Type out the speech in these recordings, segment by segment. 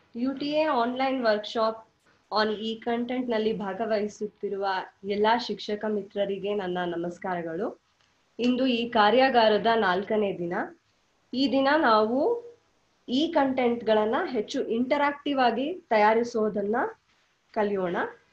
ಯುಟಿಎ online workshop on ಈ content ನಲ್ಲಿ ಭಾಗವಹಿಸುತ್ತಿರುವ ಎಲ್ಲಾ ಶಿಕ್ಷಕ ಮಿತ್ರರಿಗೆ ನನ್ನ ನಮಸ್ಕಾರಗಳು ಇಂದು ಈ ಕಾರ್ಯಾಗಾರದ ನಾಲ್ಕನೇ ದಿನ ಈ ದಿನ ನಾವು ಈ ಕಂಟೆಂಟ್ಗಳನ್ನ ಹೆಚ್ಚು ಇಂಟರಾಕ್ಟಿವ್ ಆಗಿ ತಯಾರಿಸೋದನ್ನ ಕಲಿಯೋಣ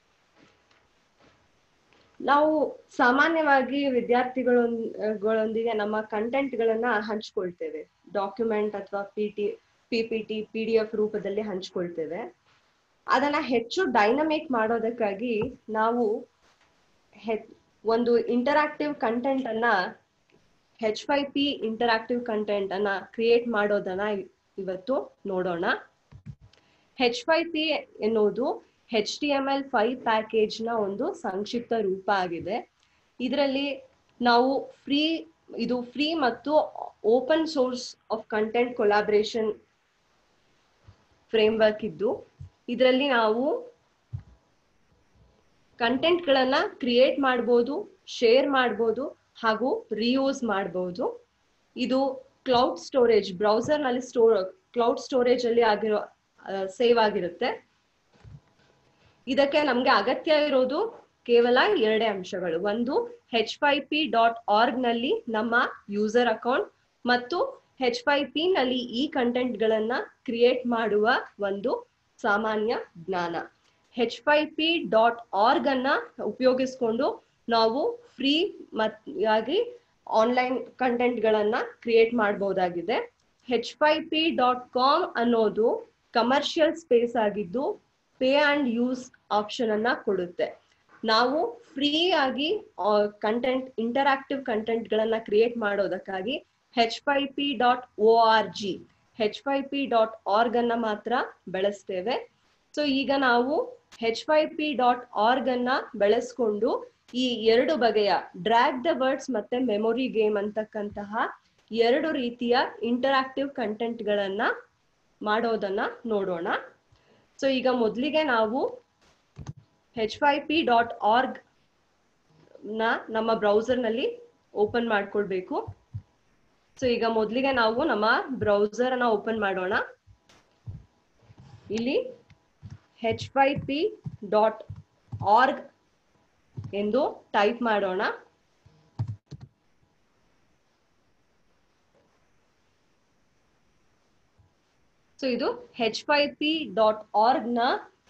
ನಾವು ಸಾಮಾನ್ಯವಾಗಿ ವಿದ್ಯಾರ್ಥಿಗಳೊಂದಿಗೆ ನಮ್ಮ ಕಂಟೆಂಟ್ಗಳನ್ನ ಹಂಚ್ಕೊಳ್ತೇವೆ ಡಾಕ್ಯುಮೆಂಟ್ ಅಥವಾ P T P P T P D F ರೂಪದಲ್ಲಿ ಹಂಚ್ಕೊಳ್ತೇವೆ ಅದನ್ನ ಹೆಚ್ಚು ಡೈನಮಿಕ್ ಮಾಡೋದಕ್ಕಾಗಿ ನಾವು ಒಂದು ಇಂಟರಾಕ್ಟಿವ್ ಕಂಟೆಂಟ್ ಅನ್ನ H five P interactive content ಅನ್ನ ಕ್ರಿಯೇಟ್ ಮಾಡೋದನ್ನ ಇವತ್ತು ನೋಡೋಣ ಹೆಚ್ ಫೈ ಪಿ ಎನ್ನುವುದು H T M L five package ನ ಒಂದು ಸಂಕ್ಷಿಪ್ತ ರೂಪ ಆಗಿದೆ ಇದರಲ್ಲಿ ನಾವು ಫ್ರೀ ಇದು ಫ್ರೀ ಮತ್ತು open source of content collaboration framework ಇದ್ದು ಇದರಲ್ಲಿ ನಾವು ಕಂಟೆಂಟ್ಗಳನ್ನ ಕ್ರಿಯೇಟ್ ಮಾಡ್ಬೋದು ಶೇರ್ ಮಾಡ್ಬೋದು ಹಾಗೂ ರಿಯೂಸ್ ಮಾಡ್ಬೋದು ಇದು ಕ್ಲೌಡ್ ಸ್ಟೋರೇಜ್ ಬ್ರೌಸರ್ ನಲ್ಲಿ ಸ್ಟೋರ್ ಕ್ಲೌಡ್ ಸ್ಟೋರೇಜ್ ಅಲ್ಲಿ ಆಗಿರೋ ಸೇವ್ ಆಗಿರುತ್ತೆ ಇದಕ್ಕೆ ನಮ್ಗೆ ಅಗತ್ಯ ಇರೋದು ಕೇವಲ ಎರಡೇ ಅಂಶಗಳು ಒಂದು H five P dot org ನಲ್ಲಿ ನಮ್ಮ ಯೂಸರ್ ಅಕೌಂಟ್ ಮತ್ತು ಹೆಚ್ ಫೈ ಪಿ ನಲ್ಲಿ ಈ ಕಂಟೆಂಟ್ ಗಳನ್ನ ಕ್ರಿಯೇಟ್ ಮಾಡುವ ಒಂದು ಸಾಮಾನ್ಯ ಜ್ಞಾನ H five P dot org ಅನ್ನ ಉಪಯೋಗಿಸ್ಕೊಂಡು ನಾವು ಫ್ರೀ ಆಗಿ ಆನ್ಲೈನ್ ಕಂಟೆಂಟ್ ಗಳನ್ನ ಕ್ರಿಯೇಟ್ ಮಾಡಬಹುದಾಗಿದೆ H five P dot com ಅನ್ನೋದು ಕಮರ್ಷಿಯಲ್ ಸ್ಪೇಸ್ ಆಗಿದ್ದು ಪೇ ಅಂಡ್ ಯೂಸ್ ಆಪ್ಷನ್ ಅನ್ನ ಕೊಡುತ್ತೆ ನಾವು ಫ್ರೀ ಆಗಿ ಕಂಟೆಂಟ್ ಇಂಟರಾಕ್ಟಿವ್ ಕಂಟೆಂಟ್ ಗಳನ್ನ ಕ್ರಿಯೇಟ್ ಮಾಡೋದಕ್ಕಾಗಿ H five P dot O R G H five P dot org ಅನ್ನ ಮಾತ್ರ ಬೆಳೆಸ್ತೇವೆ ಸೊ ಈಗ ನಾವು H five P dot org ಅನ್ನ ಬೆಳೆಸ್ಕೊಂಡು ಈ ಎರಡು ಬಗೆಯ ಡ್ರ್ಯಾಗ್ ದ ವರ್ಡ್ಸ್ ಮತ್ತೆ ಮೆಮೊರಿ ಗೇಮ್ ಅಂತಕ್ಕಂತಹ ಎರಡು ರೀತಿಯ ಇಂಟರಾಕ್ಟಿವ್ ಕಂಟೆಂಟ್ ಗಳನ್ನ ಮಾಡೋದನ್ನ ನೋಡೋಣ ಸೊ ಈಗ ಮೊದಲಿಗೆ ನಾವು H five P dot org ನ ನಮ್ಮ ಬ್ರೌಸರ್ ನಲ್ಲಿ ಓಪನ್ ಮಾಡ್ಕೊಳ್ಬೇಕು ಸೊ ಈಗ ಮೊದಲಿಗೆ ನಾವು ನಮ್ಮ ಬ್ರೌಸರ್ ಅನ್ನ ಓಪನ್ ಮಾಡೋಣ ಇಲ್ಲಿ H five P dot org ಎಂದು ಟೈಪ್ ಮಾಡೋಣ ಸೊ ಇದು H five P dot org ನ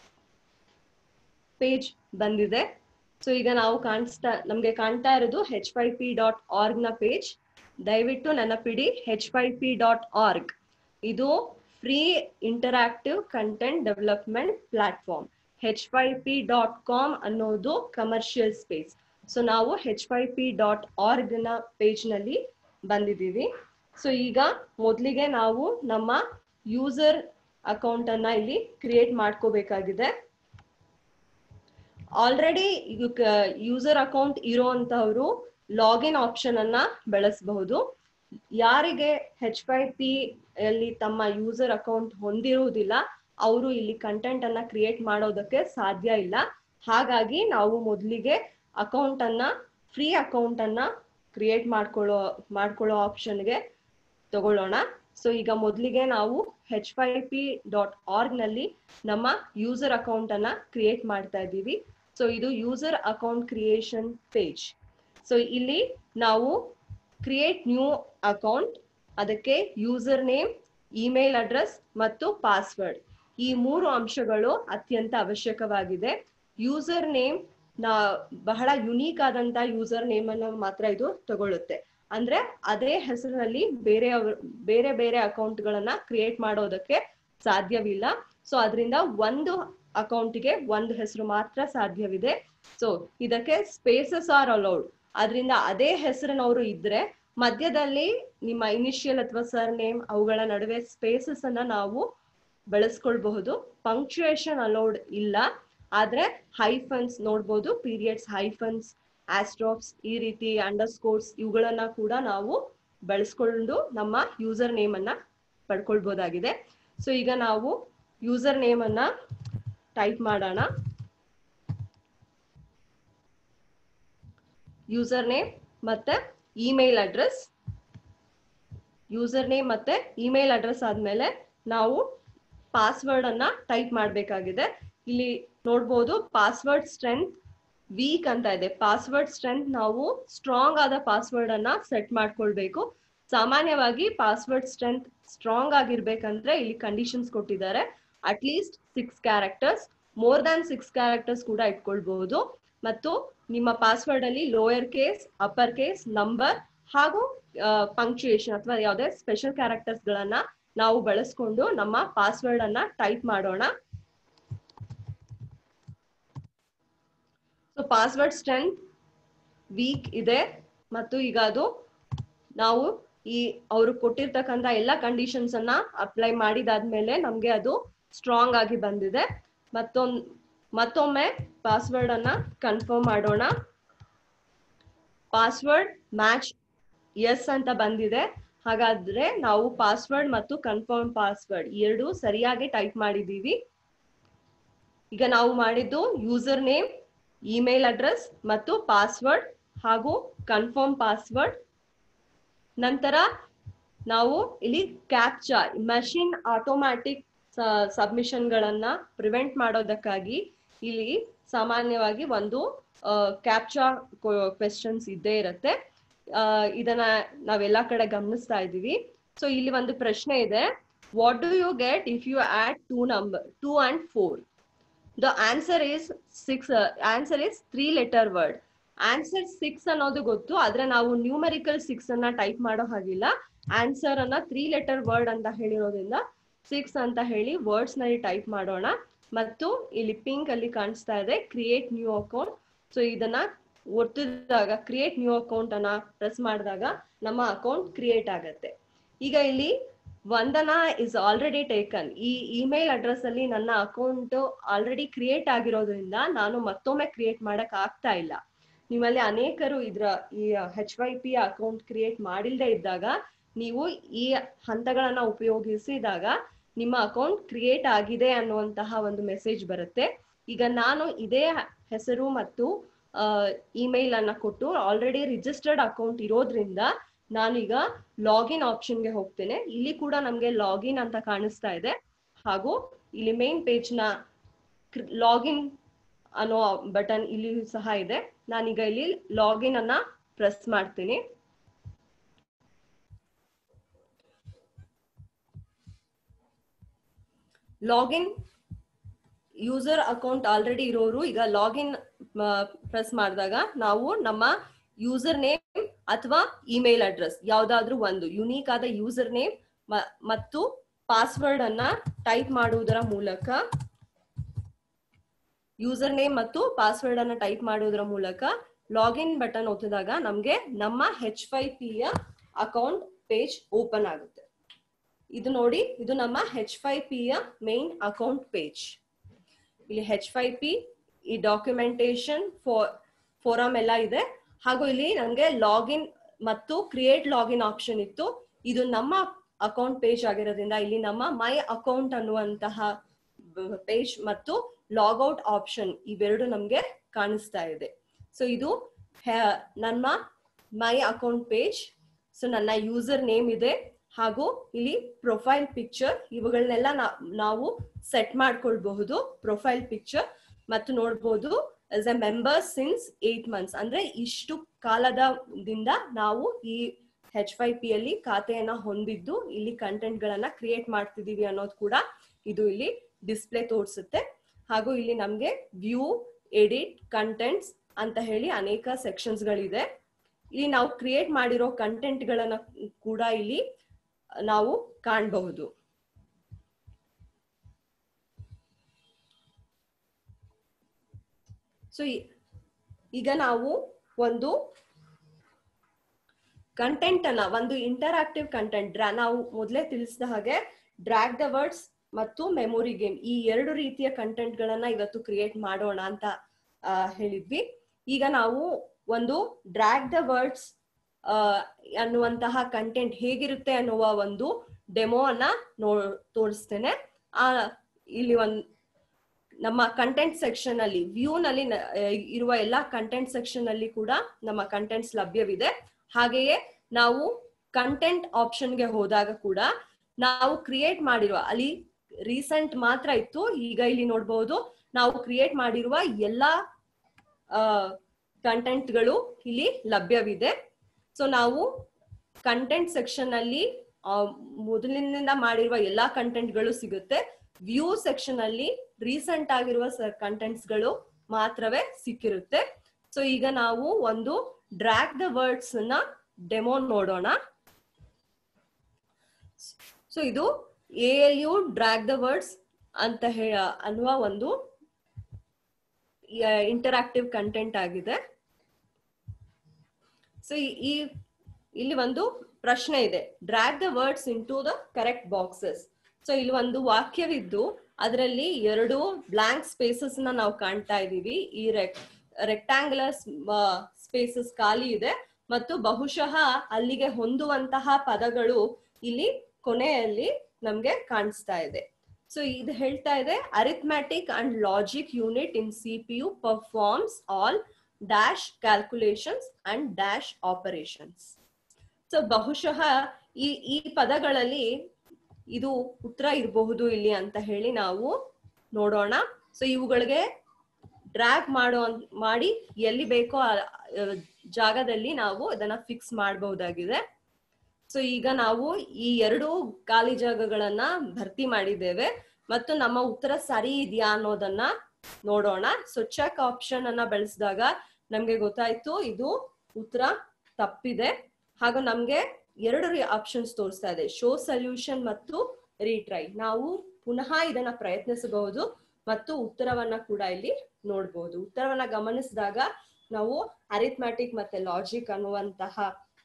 ಪೇಜ್ ಬಂದಿದೆ ಸೊ ಈಗ ನಾವು ಕಾಣಿಸ್ತಾ ನಮ್ಗೆ ಕಾಣ್ತಾ ಇರೋದು H five P dot org ನ ಪೇಜ್ ದಯವಿಟ್ಟು ನೆನಪಿಡಿ H five P dot org ಇದು free interactive content development platform H five P dot com ಅನ್ನೋದು ಕಮರ್ಷಿಯಲ್ ಸ್ಪೇಸ್ ಸೊ ನಾವು H five P dot org ನ ಪೇಜ್ ನಲ್ಲಿ ಬಂದಿದ್ದೀವಿ ಸೊ ಈಗ ಮೊದಲಿಗೆ ನಾವು ನಮ್ಮ ಯೂಸರ್ ಅಕೌಂಟ್ ಅನ್ನ ಇಲ್ಲಿ ಕ್ರಿಯೇಟ್ ಮಾಡ್ಕೋಬೇಕಾಗಿದೆ ಆಲ್ರೆಡಿ ಯೂಸರ್ ಅಕೌಂಟ್ ಇರೋಂತವ್ರು ಲಾಗಿನ್ ಆಪ್ಷನ್ ಅನ್ನ ಬೆಳೆಸಬಹುದು ಯಾರಿಗೆ ಹೆಚ್ ಫೈ ಪಿ ಅಲ್ಲಿ ತಮ್ಮ ಯೂಸರ್ ಅಕೌಂಟ್ ಹೊಂದಿರುವುದಿಲ್ಲ ಅವರು ಇಲ್ಲಿ ಕಂಟೆಂಟ್ ಅನ್ನ ಕ್ರಿಯೇಟ್ ಮಾಡೋದಕ್ಕೆ ಸಾಧ್ಯ ಇಲ್ಲ ಹಾಗಾಗಿ ನಾವು ಮೊದಲಿಗೆ ಅಕೌಂಟ್ ಅನ್ನ ಫ್ರೀ ಅಕೌಂಟ್ ಅನ್ನ ಕ್ರಿಯೇಟ್ ಮಾಡ್ಕೊಳ್ಳೋ ಮಾಡ್ಕೊಳ್ಳೋ ಆಪ್ಷನ್ಗೆ ತಗೊಳ್ಳೋಣ ಸೊ ಈಗ ಮೊದಲಿಗೆ ನಾವು H five P dot org ನಲ್ಲಿ ನಮ್ಮ ಯೂಸರ್ ಅಕೌಂಟ್ ಅನ್ನ ಕ್ರಿಯೇಟ್ ಮಾಡ್ತಾ ಇದ್ದೀವಿ ಸೊ ಇದು user account creation page so ಇಲ್ಲಿ ನಾವು ಕ್ರಿಯೇಟ್ ನ್ಯೂ ಅಕೌಂಟ್ ಅದಕ್ಕೆ ಯೂಸರ್ ನೇಮ್ ಇಮೇಲ್ ಅಡ್ರೆಸ್ ಮತ್ತು ಪಾಸ್ವರ್ಡ್ ಈ ಮೂರು ಅಂಶಗಳು ಅತ್ಯಂತ ಅವಶ್ಯಕವಾಗಿದೆ ಯೂಸರ್ ನೇಮ್ ನಾ ಬಹಳ ಯುನೀಕ್ ಆದಂತ ಯೂಸರ್ ನೇಮ್ ಅನ್ನು ಮಾತ್ರ ಇದು ತಗೊಳ್ಳುತ್ತೆ ಅಂದ್ರೆ ಅದೇ ಹೆಸರಿನಲ್ಲಿ ಬೇರೆ ಬೇರೆ ಬೇರೆ ಅಕೌಂಟ್ ಗಳನ್ನ ಕ್ರಿಯೇಟ್ ಮಾಡೋದಕ್ಕೆ ಸಾಧ್ಯವಿಲ್ಲ ಸೊ ಅದರಿಂದ ಒಂದು ಅಕೌಂಟ್ಗೆ ಒಂದು ಹೆಸರು ಮಾತ್ರ ಸಾಧ್ಯವಿದೆ ಸೊ ಇದಕ್ಕೆ ಸ್ಪೇಸಸ್ ಆರ್ ಅಲೌಡ್ ಅದರಿಂದ ಅದೇ ಹೆಸರಿನವರು ಇದ್ರೆ ಮಧ್ಯದಲ್ಲಿ ನಿಮ್ಮ ಇನಿಷಿಯಲ್ ಅಥವಾ ಸರ್ ನೇಮ್ ಅವುಗಳ ನಡುವೆ ಸ್ಪೇಸಸ್ ಅನ್ನ ನಾವು ಬೆಳೆಸ್ಕೊಳ್ಬಹುದು ಪಂಕ್ಚುಯೇಷನ್ ಅಲೌಡ್ ಇಲ್ಲ ಆದ್ರೆ ಹೈಫನ್ಸ್ ನೋಡ್ಬೋದು ಪೀರಿಯಡ್ಸ್ ಹೈಫನ್ಸ್ ಆಸ್ಟ್ರಾಪ್ಸ್ ಈ ರೀತಿ ಅಂಡರ್ ಸ್ಕೋರ್ಸ್ ಇವುಗಳನ್ನ ಕೂಡ ನಾವು ಬಳಸ್ಕೊಂಡು ನಮ್ಮ ಯೂಸರ್ ನೇಮ್ ಅನ್ನ ಪಡ್ಕೊಳ್ಬಹುದಾಗಿದೆ ಸೊ ಈಗ ನಾವು ಯೂಸರ್ ನೇಮ್ ಅನ್ನ ಟೈಪ್ ಮಾಡೋಣ ಯೂಸರ್ ನೇಮ್ ಮತ್ತೆ ಇಮೇಲ್ ಅಡ್ರೆಸ್ ಯೂಸರ್ ನೇಮ್ ಮತ್ತೆ ಇಮೇಲ್ ಅಡ್ರೆಸ್ ಆದ್ಮೇಲೆ ನಾವು ಪಾಸ್ವರ್ಡ್ ಅನ್ನ ಟೈಪ್ ಮಾಡ್ಬೇಕಾಗಿದೆ ಇಲ್ಲಿ ನೋಡ್ಬೋದು ಪಾಸ್ವರ್ಡ್ ಸ್ಟ್ರೆಂತ್ ವೀಕ್ ಅಂತ ಇದೆ ಪಾಸ್ವರ್ಡ್ ಸ್ಟ್ರೆಂತ್ ನಾವು ಸ್ಟ್ರಾಂಗ್ ಆದ ಪಾಸ್ವರ್ಡ್ ಅನ್ನ ಸೆಟ್ ಮಾಡ್ಕೊಳ್ಬೇಕು ಸಾಮಾನ್ಯವಾಗಿ ಪಾಸ್ವರ್ಡ್ ಸ್ಟ್ರೆಂತ್ ಸ್ಟ್ರಾಂಗ್ ಆಗಿರ್ಬೇಕಂದ್ರೆ ಇಲ್ಲಿ ಕಂಡೀಷನ್ಸ್ ಕೊಟ್ಟಿದ್ದಾರೆ at least six characters more than six characters ಕೂಡ ಇಟ್ಕೊಳ್ಬಹುದು ಮತ್ತು ನಿಮ್ಮ ಪಾಸ್ವರ್ಡ್ ಅಲ್ಲಿ lower case upper case number ಹಾಗೂ ಪಂಕ್ಚುಯೇಷನ್ ಅಥವಾ ಯಾವುದೇ ಸ್ಪೆಷಲ್ ಕ್ಯಾರೆಕ್ಟರ್ಸ್ ಗಳನ್ನ ನಾವು ಬಳಸ್ಕೊಂಡು ನಮ್ಮ ಪಾಸ್ವರ್ಡ್ ಅನ್ನ ಟೈಪ್ ಮಾಡೋಣ ಸೊ ಪಾಸ್ವರ್ಡ್ ಸ್ಟ್ರೆಂತ್ ವೀಕ್ ಇದೆ ಮತ್ತು ಈಗ ಅದು ನಾವು ಈ ಅವರು ಕೊಟ್ಟಿರ್ತಕ್ಕಂಥ ಎಲ್ಲ ಕಂಡೀಷನ್ಸ್ ಅನ್ನ ಅಪ್ಲೈ ಮಾಡಿದಾದ್ಮೇಲೆ ನಮ್ಗೆ ಅದು ಸ್ಟ್ರಾಂಗ್ ಆಗಿ ಬಂದಿದೆ ಮತ್ತೊಮ್ ಮತ್ತೊಮ್ಮೆ ಪಾಸ್ವರ್ಡ್ ಅನ್ನ ಕನ್ಫರ್ಮ್ ಮಾಡೋಣ ಪಾಸ್ವರ್ಡ್ ಮ್ಯಾಚ್ ಎಸ್ ಅಂತ ಬಂದಿದೆ ಹಾಗಾದ್ರೆ ನಾವು ಪಾಸ್ವರ್ಡ್ ಮತ್ತು ಕನ್ಫರ್ಮ್ ಪಾಸ್ವರ್ಡ್ ಎರಡು ಸರಿಯಾಗಿ ಟೈಪ್ ಮಾಡಿದೀವಿ ಈಗ ನಾವು ಮಾಡಿದ್ದು ಯೂಸರ್ ನೇಮ್ ಇಮೇಲ್ ಅಡ್ರೆಸ್ ಮತ್ತು ಪಾಸ್ವರ್ಡ್ ಹಾಗೂ ಕನ್ಫರ್ಮ್ ಪಾಸ್ವರ್ಡ್ ನಂತರ ನಾವು ಇಲ್ಲಿ ಕ್ಯಾಪ್ಚಾ ಮಷಿನ್ ಆಟೋಮ್ಯಾಟಿಕ್ ಸಬ್ಮಿಷನ್ ಗಳನ್ನ ಪ್ರಿವೆಂಟ್ ಮಾಡೋದಕ್ಕಾಗಿ ಇಲ್ಲಿ ಸಾಮಾನ್ಯವಾಗಿ ಒಂದು ಕ್ಯಾಪ್ಚಾ ಕ್ವೆಶನ್ಸ್ ಇದ್ದೇ ಇರತ್ತೆ ಇದನ್ನ ನಾವೆಲ್ಲಾ ಕಡೆ ಗಮನಿಸ್ತಾ ಇದೀವಿ ಸೊ ಇಲ್ಲಿ ಒಂದು ಪ್ರಶ್ನೆ ಇದೆ what do you get if you add two number two and four the answer is six answer is three letter word answer six ಅನ್ನೋದು ಗೊತ್ತು ಆದ್ರೆ ನಾವು ನ್ಯೂಮರಿಕಲ್ ಸಿಕ್ಸ್ ಅನ್ನ ಟೈಪ್ ಮಾಡೋ ಹಾಗಿಲ್ಲ ಆನ್ಸರ್ ಅನ್ನ ತ್ರೀ ಲೆಟರ್ ವರ್ಡ್ ಅಂತ ಹೇಳಿರೋದ್ರಿಂದ ಸಿಕ್ಸ್ ಅಂತ ಹೇಳಿ ವರ್ಡ್ಸ್ ನಲ್ಲಿ ಟೈಪ್ ಮಾಡೋಣ ಮತ್ತು ಇಲ್ಲಿ ಪಿಂಕ್ ಅಲ್ಲಿ ಕಾಣಿಸ್ತಾ ಇದೆ ಕ್ರಿಯೇಟ್ ನ್ಯೂ ಅಕೌಂಟ್ ಸೊ ಇದನ್ನ ಒತ್ತಿದಾಗ ಕ್ರಿಯೇಟ್ ನ್ಯೂ ಅಕೌಂಟ್ ಅನ್ನ ಪ್ರೆಸ್ ಮಾಡಿದಾಗ ನಮ್ಮ ಅಕೌಂಟ್ ಕ್ರಿಯೇಟ್ ಆಗತ್ತೆ ಈಗ ಇಲ್ಲಿ ವಂದನಾ ಇಸ್ ಆಲ್ರೆಡಿ ಟೇಕನ್ ಈ ಇಮೇಲ್ ಅಡ್ರೆಸ್ ಅಲ್ಲಿ ನನ್ನ ಅಕೌಂಟ್ ಆಲ್ರೆಡಿ ಕ್ರಿಯೇಟ್ ಆಗಿರೋದ್ರಿಂದ ನಾನು ಮತ್ತೊಮ್ಮೆ ಕ್ರಿಯೇಟ್ ಮಾಡಕ್ ಆಗ್ತಾ ಇಲ್ಲ ನಿಮ್ಮಲ್ಲಿ ಅನೇಕರು ಇದ್ರ ಈ H five P account create ಮಾಡಿಲ್ದೇ ಇದ್ದಾಗ ನೀವು ಈ ಹಂತಗಳನ್ನ ಉಪಯೋಗಿಸಿದಾಗ ನಿಮ್ಮ ಅಕೌಂಟ್ ಕ್ರಿಯೇಟ್ ಆಗಿದೆ ಅನ್ನುವಂತಹ ಒಂದು ಮೆಸೇಜ್ ಬರುತ್ತೆ ಈಗ ನಾನು ಇದೇ ಹೆಸರು ಮತ್ತು ಇಮೇಲ್ ಅನ್ನ ಕೊಟ್ಟು ಆಲ್ರೆಡಿ ರಿಜಿಸ್ಟರ್ಡ್ ಅಕೌಂಟ್ ಇರೋದ್ರಿಂದ ನಾನೀಗ ಲಾಗಿನ್ ಆಪ್ಷನ್ಗೆ ಹೋಗ್ತೇನೆ ಇಲ್ಲಿ ಕೂಡ ನಮ್ಗೆ ಲಾಗಿನ್ ಅಂತ ಕಾಣಿಸ್ತಾ ಇದೆ ಹಾಗೂ ಇಲ್ಲಿ ಮೇನ್ ಪೇಜ್ ನ ಲಾಗಿನ್ ಅನ್ನೋ ಬಟನ್ ಇಲ್ಲಿ ಸಹ ಇದೆ ನಾನೀಗ ಇಲ್ಲಿ ಲಾಗಿನ್ ಅನ್ನ ಪ್ರೆಸ್ ಮಾಡ್ತೀನಿ ಲಾಗಿನ್ ಯೂಸರ್ ಅಕೌಂಟ್ ಆಲ್ರೆಡಿ ಇರೋರು ಈಗ ಲಾಗಿನ್ ಪ್ರೆಸ್ ಮಾಡಿದಾಗ ನಾವು ನಮ್ಮ ಯೂಸರ್ ನೇಮ್ ಅಥವಾ ಇಮೇಲ್ ಅಡ್ರೆಸ್ ಯಾವ್ದಾದ್ರು ಒಂದು ಯುನೀಕ್ ಆದ ಯೂಸರ್ ನೇಮ್ ಮತ್ತು ಪಾಸ್ವರ್ಡ್ ಅನ್ನ ಟೈಪ್ ಮಾಡುವುದರ ಮೂಲಕ ಯೂಸರ್ ನೇಮ್ ಮತ್ತು ಪಾಸ್ವರ್ಡ್ ಅನ್ನ ಟೈಪ್ ಮಾಡುವುದರ ಮೂಲಕ ಲಾಗಿನ್ ಬಟನ್ ಒತ್ತಿದಾಗ ನಮ್ಗೆ ನಮ್ಮ ಹೆಚ್ ಫೈ ಪಿ ಯ ಅಕೌಂಟ್ ಪೇಜ್ ಓಪನ್ ಆಗುತ್ತೆ ಇದು ನೋಡಿ ಇದು ನಮ್ಮ ಹೆಚ್ ಫೈ ಪಿ ಯ ಮೇನ್ ಅಕೌಂಟ್ ಪೇಜ್ ಇಲ್ಲಿ ಹೆಚ್ ಫೈ ಪಿ ಈ ಡಾಕ್ಯುಮೆಂಟೇಶನ್ ಫೋರ್ ಫೋರಮ್ ಎಲ್ಲ ಇದೆ ಹಾಗೂ ಇಲ್ಲಿ ನಮ್ಗೆ ಲಾಗಿನ್ ಮತ್ತು ಕ್ರಿಯೇಟ್ ಲಾಗಿನ್ ಆಪ್ಷನ್ ಇತ್ತು ಇದು ನಮ್ಮ ಅಕೌಂಟ್ ಪೇಜ್ ಆಗಿರೋದ್ರಿಂದ ಇಲ್ಲಿ ನಮ್ಮ ಮೈ ಅಕೌಂಟ್ ಅನ್ನುವಂತಹ ಪೇಜ್ ಮತ್ತು ಲಾಗೌಟ್ ಆಪ್ಷನ್ ಇವೆರಡು ನಮ್ಗೆ ಕಾಣಿಸ್ತಾ ಇದೆ ಸೊ ಇದು ನನ್ನ ಮೈ ಅಕೌಂಟ್ ಪೇಜ್ ಸೊ ನನ್ನ ಯೂಸರ್ ನೇಮ್ ಇದೆ ಹಾಗೂ ಇಲ್ಲಿ ಪ್ರೊಫೈಲ್ ಪಿಕ್ಚರ್ ಇವುಗಳನ್ನೆಲ್ಲ ನಾವು ಸೆಟ್ ಮಾಡ್ಕೊಳ್ಬಹುದು ಪ್ರೊಫೈಲ್ ಪಿಕ್ಚರ್ ಮತ್ತು ನೋಡ್ಬೋದು as a member since eight months ಅಂದ್ರೆ ಇಷ್ಟು ಕಾಲದಿಂದ ನಾವು ಈ ಹೆಚ್ ಫೈ ಪಿ ಅಲ್ಲಿ ಖಾತೆಯನ್ನ ಹೊಂದಿದ್ದು ಇಲ್ಲಿ ಕಂಟೆಂಟ್ ಗಳನ್ನ ಕ್ರಿಯೇಟ್ ಮಾಡ್ತಿದೀವಿ ಅನ್ನೋದು ಕೂಡ ಇದು ಇಲ್ಲಿ ಡಿಸ್ಪ್ಲೇ ತೋರಿಸುತ್ತೆ ಹಾಗೂ ಇಲ್ಲಿ ನಮ್ಗೆ ವ್ಯೂ ಎಡಿಟ್ ಕಂಟೆಂಟ್ಸ್ ಅಂತ ಹೇಳಿ ಅನೇಕ ಸೆಕ್ಷನ್ಸ್ ಗಳಿದೆ ಇಲ್ಲಿ ನಾವು ಕ್ರಿಯೇಟ್ ಮಾಡಿರೋ ಕಂಟೆಂಟ್ ಗಳನ್ನ ಕೂಡ ಇಲ್ಲಿ ನಾವು ಕಾಣಬಹುದು ಸೊ ಈಗ ನಾವು ಒಂದು ಕಂಟೆಂಟ್ ಅನ್ನ ಒಂದು ಇಂಟರಾಕ್ಟಿವ್ ಕಂಟೆಂಟ್ ಡ್ರಾ ನಾವು ಮೊದಲೇ ತಿಳಿಸಿದ ಹಾಗೆ ಡ್ರ್ಯಾಗ್ ದ ವರ್ಡ್ಸ್ ಮತ್ತು ಮೆಮೊರಿ ಗೇಮ್ ಈ ಎರಡು ರೀತಿಯ ಕಂಟೆಂಟ್ ಗಳನ್ನ ಇವತ್ತು ಕ್ರಿಯೇಟ್ ಮಾಡೋಣ ಅಂತ ಹೇಳಿದ್ವಿ ಈಗ ನಾವು ಒಂದು ಡ್ರ್ಯಾಗ್ ದ ವರ್ಡ್ಸ್ ಅನ್ನುವಂತಹ ಕಂಟೆಂಟ್ ಹೇಗಿರುತ್ತೆ ಅನ್ನುವ ಒಂದು ಡೆಮೋ ಅನ್ನ ನೋ ತೋರಿಸ್ತೇನೆ ಆ ಇಲ್ಲಿ ಒಂದ್ ನಮ್ಮ ಕಂಟೆಂಟ್ ಸೆಕ್ಷನ್ ಅಲ್ಲಿ ವ್ಯೂ ನಲ್ಲಿ ಇರುವ ಎಲ್ಲಾ ಕಂಟೆಂಟ್ ಸೆಕ್ಷನ್ ಅಲ್ಲಿ ಕೂಡ ನಮ್ಮ ಕಂಟೆಂಟ್ಸ್ ಲಭ್ಯವಿದೆ ಹಾಗೆಯೇ ನಾವು ಕಂಟೆಂಟ್ ಆಪ್ಷನ್ಗೆ ಹೋದಾಗ ಕೂಡ ನಾವು ಕ್ರಿಯೇಟ್ ಮಾಡಿರುವ ಅಲ್ಲಿ ರೀಸೆಂಟ್ ಮಾತ್ರ ಇತ್ತು ಈಗ ಇಲ್ಲಿ ನೋಡಬಹುದು ನಾವು ಕ್ರಿಯೇಟ್ ಮಾಡಿರುವ ಎಲ್ಲಾ ಕಂಟೆಂಟ್ಗಳು ಇಲ್ಲಿ ಲಭ್ಯವಿದೆ ಸೊ ನಾವು ಕಂಟೆಂಟ್ ಸೆಕ್ಷನ್ ಅಲ್ಲಿ ಆ, ಮೊದಲಿನಿಂದ ಮಾಡಿರುವ ಎಲ್ಲಾ ಕಂಟೆಂಟ್ಗಳು ಸಿಗುತ್ತೆ ವ್ಯೂ ಸೆಕ್ಷನ್ ಅಲ್ಲಿ ರೀಸೆಂಟ್ ಆಗಿರುವ ಕಂಟೆಂಟ್ಸ್ ಗಳು ಮಾತ್ರವೇ ಸಿಕ್ಕಿರುತ್ತೆ ಸೊ ಈಗ ನಾವು ಒಂದು ಡ್ರ್ಯಾಗ್ ದ ವರ್ಡ್ಸ್ ನ ಡೆಮೋ ನೋಡೋಣ ಸೊ ಇದು A L U drag the words ಅಂತ ಹೇಳ ಅನ್ನುವ ಒಂದು ಇಂಟರಾಕ್ಟಿವ್ ಕಂಟೆಂಟ್ ಆಗಿದೆ ಸೊ ಈ ಇಲ್ಲಿ ಒಂದು ಪ್ರಶ್ನೆ ಇದೆ drag the words into the correct boxes so ಇಲ್ಲಿ ಒಂದು ವಾಕ್ಯವಿದ್ದು ಅದರಲ್ಲಿ ಎರಡು ಬ್ಲಾಂಕ್ ಸ್ಪೇಸಸ್ ನ ನಾವು ಕಾಣ್ತಾ ಇದೀವಿ ಈ ರೆಕ್ ರೆಕ್ಟಾಂಗ್ಯುಲರ್ ಸ್ಪೇಸಸ್ ಖಾಲಿ ಇದೆ ಮತ್ತು ಬಹುಶಃ ಅಲ್ಲಿಗೆ ಹೊಂದುವಂತಹ ಪದಗಳು ಇಲ್ಲಿ ಕೊನೆಯಲ್ಲಿ ನಮ್ಗೆ ಕಾಣಿಸ್ತಾ ಇದೆ ಸೊ ಇದು ಹೇಳ್ತಾ ಇದೆ arithmetic and logic unit in C P U performs all dash calculations and dash operations so ಬಹುಶಃ ಈ ಈ ಪದಗಳಲ್ಲಿ ಇದು ಉತ್ತರ ಇರಬಹುದು ಇಲ್ಲಿ ಅಂತ ಹೇಳಿ ನಾವು ನೋಡೋಣ ಸೊ ಇವುಗಳಿಗೆ ಡ್ರ್ಯಾಗ್ ಮಾಡೋ ಮಾಡಿ ಎಲ್ಲಿ ಬೇಕೋ ಆ ಆ ಜಾಗದಲ್ಲಿ ನಾವು ಅದನ್ನ ಫಿಕ್ಸ್ ಮಾಡಬಹುದಾಗಿದೆ ಸೊ ಈಗ ನಾವು ಈ ಎರಡು ಖಾಲಿ ಜಾಗಗಳನ್ನ ಭರ್ತಿ ಮಾಡಿದ್ದೇವೆ ಮತ್ತು ನಮ್ಮ ಉತ್ತರ ಸರಿ ಇದೆಯಾ ಅನ್ನೋದನ್ನ ನೋಡೋಣ ಸೊ ಚೆಕ್ ಆಪ್ಷನ್ ಅನ್ನ ಬಳಸಿದಾಗ ನಮ್ಗೆ ಗೊತ್ತಾಯ್ತು ಇದು ಉತ್ತರ ತಪ್ಪಿದೆ ಹಾಗೂ ನಮ್ಗೆ ಎರಡು ಆಪ್ಷನ್ಸ್ ತೋರಿಸ್ತಾ ಇದೆ ಶೋ ಸೊಲ್ಯೂಷನ್ ಮತ್ತು ರೀಟ್ರೈ ನಾವು ಪುನಃ ಇದನ್ನ ಪ್ರಯತ್ನಿಸಬಹುದು ಮತ್ತು ಉತ್ತರವನ್ನ ಕೂಡ ಇಲ್ಲಿ ನೋಡ್ಬೋದು ಉತ್ತರವನ್ನ ಗಮನಿಸಿದಾಗ ನಾವು ಅರಿಥ್ಮ್ಯಾಟಿಕ್ ಮತ್ತೆ ಲಾಜಿಕ್ ಅನ್ನುವಂತಹ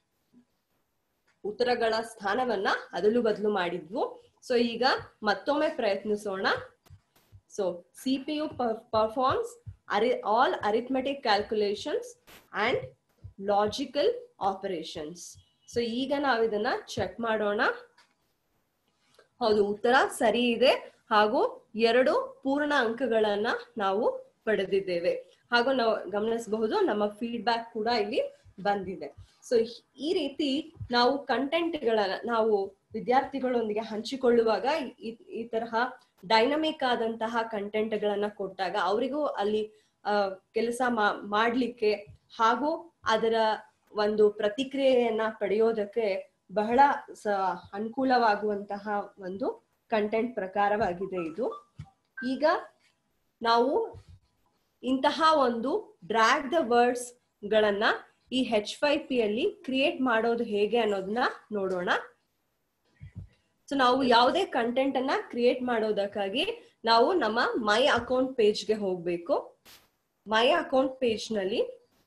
ಉತ್ತರಗಳ ಸ್ಥಾನವನ್ನ ಅದಲು ಬದಲು ಮಾಡಿದ್ವು ಸೊ ಈಗ ಮತ್ತೊಮ್ಮೆ ಪ್ರಯತ್ನಿಸೋಣ so C P U performs ari all arithmetic calculations and logical operations so ಈಗ ನಾವು ಇದನ್ನ ಚೆಕ್ ಮಾಡೋಣ ಹೌದು ಉತ್ತರ ಸರಿ ಇದೆ ಹಾಗೂ ಎರಡು ಪೂರ್ಣ ಅಂಕಗಳನ್ನ ನಾವು ಪಡೆದಿದ್ದೇವೆ ಹಾಗೂ ನಾವು ಗಮನಿಸಬಹುದು ನಮ್ಮ ಫೀಡ್ಬ್ಯಾಕ್ ಕೂಡ ಇಲ್ಲಿ ಬಂದಿದೆ ಸೊ ಈ ರೀತಿ ನಾವು ಕಂಟೆಂಟ್ಗಳನ್ನ ನಾವು ವಿದ್ಯಾರ್ಥಿಗಳೊಂದಿಗೆ ಹಂಚಿಕೊಳ್ಳುವಾಗ ಈ- ಈ ತರಹ ಡೈನಮಿಕ್ ಆದಂತಹ ಕಂಟೆಂಟ್ ಗಳನ್ನ ಕೊಟ್ಟಾಗ ಅವರಿಗೂ ಅಲ್ಲಿ ಕೆಲಸ ಮಾಡ್ಲಿಕ್ಕೆ ಹಾಗೂ ಅದರ ಒಂದು ಪ್ರತಿಕ್ರಿಯೆಯನ್ನ ಪಡೆಯೋದಕ್ಕೆ ಬಹಳ ಸ ಅನುಕೂಲವಾಗುವಂತಹ ಒಂದು ಕಂಟೆಂಟ್ ಪ್ರಕಾರವಾಗಿದೆ ಇದು ಈಗ ನಾವು ಇಂತಹ ಒಂದು ಡ್ರ್ಯಾಗ್ ದ ವರ್ಡ್ಸ್ ಗಳನ್ನ ಈ ಹೆಚ್ ಫೈ ಪಿ ಅಲ್ಲಿ ಕ್ರಿಯೇಟ್ ಮಾಡೋದು ಹೇಗೆ ಅನ್ನೋದನ್ನ ನೋಡೋಣ ಸೊ ನಾವು ಯಾವುದೇ ಕಂಟೆಂಟ್ ಅನ್ನ ಕ್ರಿಯೇಟ್ ಮಾಡೋದಕ್ಕಾಗಿ ನಾವು ನಮ್ಮ ಮೈ ಅಕೌಂಟ್ ಪೇಜ್ಗೆ ಹೋಗ್ಬೇಕು ಮೈ ಅಕೌಂಟ್ ಪೇಜ್ ನಲ್ಲಿ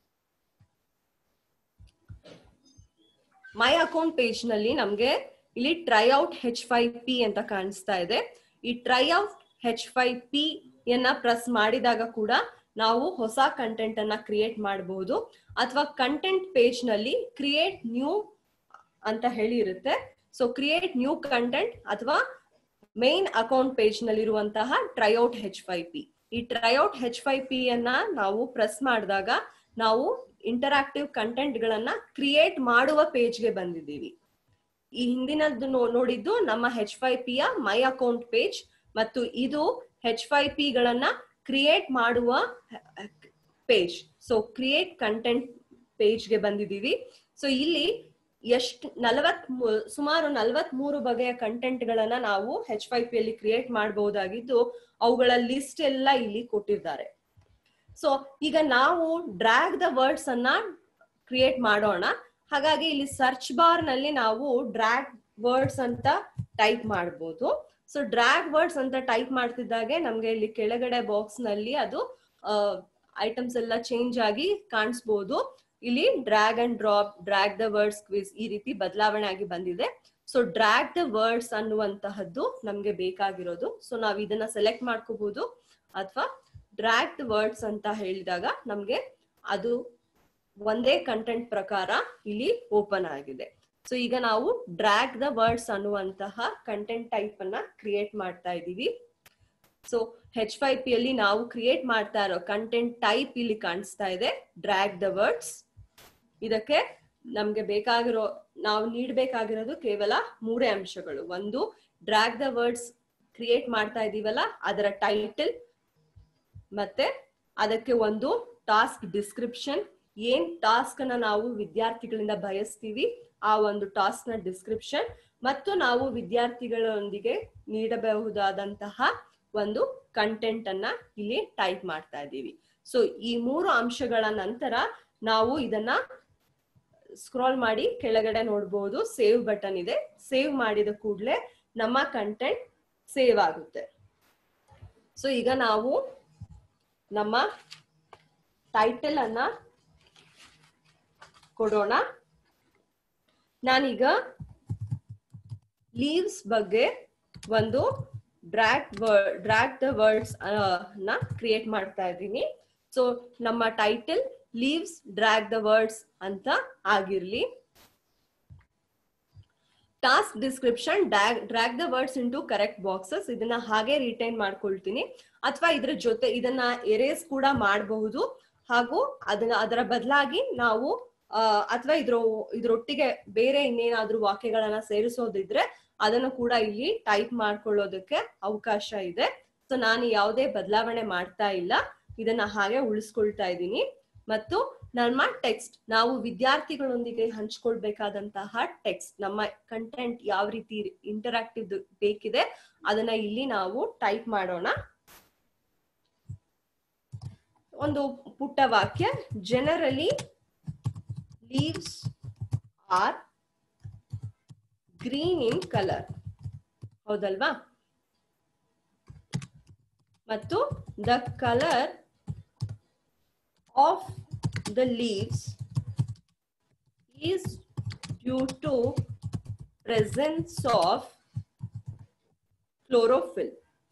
ಮೈ ಅಕೌಂಟ್ ಪೇಜ್ ನಲ್ಲಿ ನಮ್ಗೆ ಇಲ್ಲಿ try out H five P ಅಂತ ಕಾಣಿಸ್ತಾ ಇದೆ ಈ try out H five P ಯನ್ನ ಪ್ರೆಸ್ ಮಾಡಿದಾಗ ಕೂಡ ನಾವು ಹೊಸ ಕಂಟೆಂಟ್ ಅನ್ನ ಕ್ರಿಯೇಟ್ ಮಾಡಬಹುದು ಅಥವಾ ಕಂಟೆಂಟ್ ಪೇಜ್ ನಲ್ಲಿ ಕ್ರಿಯೇಟ್ ನ್ಯೂ ಅಂತ ಹೇಳಿ ಇರುತ್ತೆ ಸೊ ಕ್ರಿಯೇಟ್ ನ್ಯೂ ಕಂಟೆಂಟ್ ಅಥವಾ ಮೇನ್ ಅಕೌಂಟ್ ಪೇಜ್ ನಲ್ಲಿರುವಂತಹ ಟ್ರೈಔಟ್ ಹೆಚ್ ಫೈ ಪಿ ಈ ಟ್ರೈಔಟ್ ಹೆಚ್ ಫೈ ಪಿ ಅನ್ನ ನಾವು ಪ್ರೆಸ್ ಮಾಡಿದಾಗ ನಾವು ಇಂಟರಾಕ್ಟಿವ್ ಕಂಟೆಂಟ್ ಗಳನ್ನ ಕ್ರಿಯೇಟ್ ಮಾಡುವ ಪೇಜ್ಗೆ ಬಂದಿದ್ದೀವಿ ಈ ಹಿಂದಿನದ್ದು ನೋ- ನೋಡಿದ್ದು ನಮ್ಮ ಹೆಚ್ ಫೈ ಪಿಯ ಮೈ ಅಕೌಂಟ್ ಪೇಜ್ ಮತ್ತು ಇದು ಹೆಚ್ ಫೈ ಪಿ ಗಳನ್ನ ಕ್ರಿಯೇಟ್ ಮಾಡುವ ಪೇಜ್ ಸೊ ಕ್ರಿಯೇಟ್ ಕಂಟೆಂಟ್ ಪೇಜ್ಗೆ ಬಂದಿದ್ದೀವಿ ಸೊ ಇಲ್ಲಿ ಎಷ್ಟು ನಲವತ್ ಸುಮಾರು ನಲವತ್ ಮೂರು ಬಗೆಯ ಕಂಟೆಂಟ್ ಗಳನ್ನ ನಾವು ಹೆಚ್ ಫೈ ಪಿ ಅಲ್ಲಿ ಕ್ರಿಯೇಟ್ ಮಾಡಬಹುದಾಗಿದ್ದು ಅವುಗಳ ಲಿಸ್ಟ್ ಎಲ್ಲ ಇಲ್ಲಿ ಕೊಟ್ಟಿದ್ದಾರೆ ಸೊ ಈಗ ನಾವು ಡ್ರ್ಯಾಗ್ ದ ವರ್ಡ್ಸ್ ಅನ್ನ ಕ್ರಿಯೇಟ್ ಮಾಡೋಣ ಹಾಗಾಗಿ ಇಲ್ಲಿ ಸರ್ಚ್ ಬಾರ್ ನಲ್ಲಿ ನಾವು ಡ್ರ್ಯಾಗ್ ವರ್ಡ್ಸ್ ಅಂತ ಟೈಪ್ ಮಾಡಬಹುದು ಸೊ ಡ್ರ್ಯಾಗ್ ವರ್ಡ್ಸ್ ಅಂತ ಟೈಪ್ ಮಾಡ್ತಿದ್ದಾಗೆ ನಮ್ಗೆ ಇಲ್ಲಿ ಕೆಳಗಡೆ ಬಾಕ್ಸ್ ನಲ್ಲಿ ಅದು ಐಟಮ್ಸ್ ಎಲ್ಲ ಚೇಂಜ್ ಆಗಿ ಕಾಣಿಸ್ಬೋದು ಇಲ್ಲಿ drag and drop drag the words quiz ಈ ರೀತಿ ಬದಲಾವಣೆ ಆಗಿ ಬಂದಿದೆ ಸೊ ಡ್ರ್ಯಾಗ್ ದ ವರ್ಡ್ಸ್ ಅನ್ನುವಂತಹದ್ದು ನಮ್ಗೆ ಬೇಕಾಗಿರೋದು ಸೊ ನಾವ್ ಇದನ್ನ ಸೆಲೆಕ್ಟ್ ಮಾಡ್ಕೋಬಹುದು ಅಥವಾ ಡ್ರ್ಯಾಗ್ ದ ವರ್ಡ್ಸ್ ಅಂತ ಹೇಳಿದಾಗ ನಮ್ಗೆ ಅದು ಒಂದೇ ಕಂಟೆಂಟ್ ಪ್ರಕಾರ ಇಲ್ಲಿ ಓಪನ್ ಆಗಿದೆ ಸೊ ಈಗ ನಾವು ಡ್ರ್ಯಾಗ್ ದ ವರ್ಡ್ಸ್ ಅನ್ನುವಂತಹ ಕಂಟೆಂಟ್ ಟೈಪ್ ಅನ್ನ ಕ್ರಿಯೇಟ್ ಮಾಡ್ತಾ ಇದೀವಿ ಸೊ ಹೆಚ್ ಫೈ ಪಿ ಅಲ್ಲಿ ನಾವು ಕ್ರಿಯೇಟ್ ಮಾಡ್ತಾ ಇರೋ ಕಂಟೆಂಟ್ ಟೈಪ್ ಇಲ್ಲಿ ಕಾಣಿಸ್ತಾ ಇದೆ ಡ್ರ್ಯಾಗ್ ದ ವರ್ಡ್ಸ್ ಇದಕ್ಕೆ ನಮ್ಗೆ ಬೇಕಾಗಿರೋ ನಾವು ನೀಡಬೇಕಾಗಿರೋದು ಕೇವಲ ಮೂರೇ ಅಂಶಗಳು ಒಂದು ಡ್ರ್ಯಾಗ್ ದ ವರ್ಡ್ಸ್ ಕ್ರಿಯೇಟ್ ಮಾಡ್ತಾ ಇದೀವಲ್ಲ ಅದರ ಟೈಟಲ್ ಮತ್ತೆ ಅದಕ್ಕೆ ಒಂದು ಟಾಸ್ಕ್ ಡಿಸ್ಕ್ರಿಪ್ಷನ್ ಏನ್ ಟಾಸ್ಕ್ ಅನ್ನ ನಾವು ವಿದ್ಯಾರ್ಥಿಗಳಿಂದ ಬಯಸ್ತೀವಿ ಆ ಒಂದು ಟಾಸ್ಕ್ ನ ಡಿಸ್ಕ್ರಿಪ್ಷನ್ ಮತ್ತು ನಾವು ವಿದ್ಯಾರ್ಥಿಗಳೊಂದಿಗೆ ನೀಡಬಹುದಾದಂತಹ ಒಂದು ಕಂಟೆಂಟ್ ಅನ್ನ ಇಲ್ಲಿ ಟೈಪ್ ಮಾಡ್ತಾ ಇದ್ದೀವಿ ಸೊ ಈ ಮೂರು ಅಂಶಗಳ ನಂತರ ನಾವು ಇದನ್ನ ಸ್ಕ್ರಾಲ್ ಮಾಡಿ ಕೆಳಗಡೆ ನೋಡ್ಬೋದು ಸೇವ್ ಬಟನ್ ಇದೆ ಸೇವ್ ಮಾಡಿದ ಕೂಡಲೇ ನಮ್ಮ ಕಂಟೆಂಟ್ ಸೇವ್ ಆಗುತ್ತೆ ಸೊ ಈಗ ನಾವು ನಮ್ಮ ಟೈಟಲ್ ಅನ್ನ ಕೊಡೋಣ ನಾನೀಗ ಲೀವ್ಸ್ ಬಗ್ಗೆ ಒಂದು ಡ್ರಾಗ್ ಡ್ರಾಗ್ ದ ವರ್ಡ್ಸ್ ನ ಕ್ರಿಯೇಟ್ ಮಾಡ್ತಾ ಇದ್ದೀನಿ ಸೊ ನಮ್ಮ title leaves drag the words ಅಂತ ಆಗಿರ್ಲಿ task description drag drag the words into correct boxes ಇದನ್ನ ಹಾಗೆ ರಿಟೈನ್ ಮಾಡ್ಕೊಳ್ತೀನಿ ಅಥವಾ ಇದ್ರ ಜೊತೆ ಇದನ್ನ ಎರೇಸ್ ಕೂಡ ಮಾಡಬಹುದು ಹಾಗೂ ಅದನ್ನ ಅದರ ಬದಲಾಗಿ ನಾವು ಅಥವಾ ಇದ್ರ ಇದ್ರೊಟ್ಟಿಗೆ ಬೇರೆ ಇನ್ನೇನಾದ್ರೂ ವಾಕ್ಯಗಳನ್ನ ಸೇರಿಸೋದಿದ್ರೆ ಅದನ್ನು ಕೂಡ ಇಲ್ಲಿ ಟೈಪ್ ಮಾಡ್ಕೊಳ್ಳೋದಕ್ಕೆ ಅವಕಾಶ ಇದೆ ಸೊ ನಾನು ಯಾವುದೇ ಬದಲಾವಣೆ ಮಾಡ್ತಾ ಇಲ್ಲ ಇದನ್ನ ಹಾಗೆ ಉಳಿಸ್ಕೊಳ್ತಾ ಇದ್ದೀನಿ ಮತ್ತು ನಮ್ಮ ಟೆಕ್ಸ್ಟ್ ನಾವು ವಿದ್ಯಾರ್ಥಿಗಳೊಂದಿಗೆ ಹಂಚ್ಕೊಳ್ಬೇಕಾದಂತಹ ಟೆಕ್ಸ್ಟ್ ನಮ್ಮ ಕಂಟೆಂಟ್ ಯಾವ ರೀತಿ ಇಂಟರಾಕ್ಟಿವ್ ಬೇಕಿದೆ ಅದನ್ನ ಇಲ್ಲಿ ನಾವು ಟೈಪ್ ಮಾಡೋಣ ಒಂದು ಪುಟ್ಟ ವಾಕ್ಯ generally leaves are green in colour ಹೌದಲ್ವಾ ಮತ್ತು the colour of the leaves is due to presence of chlorophyll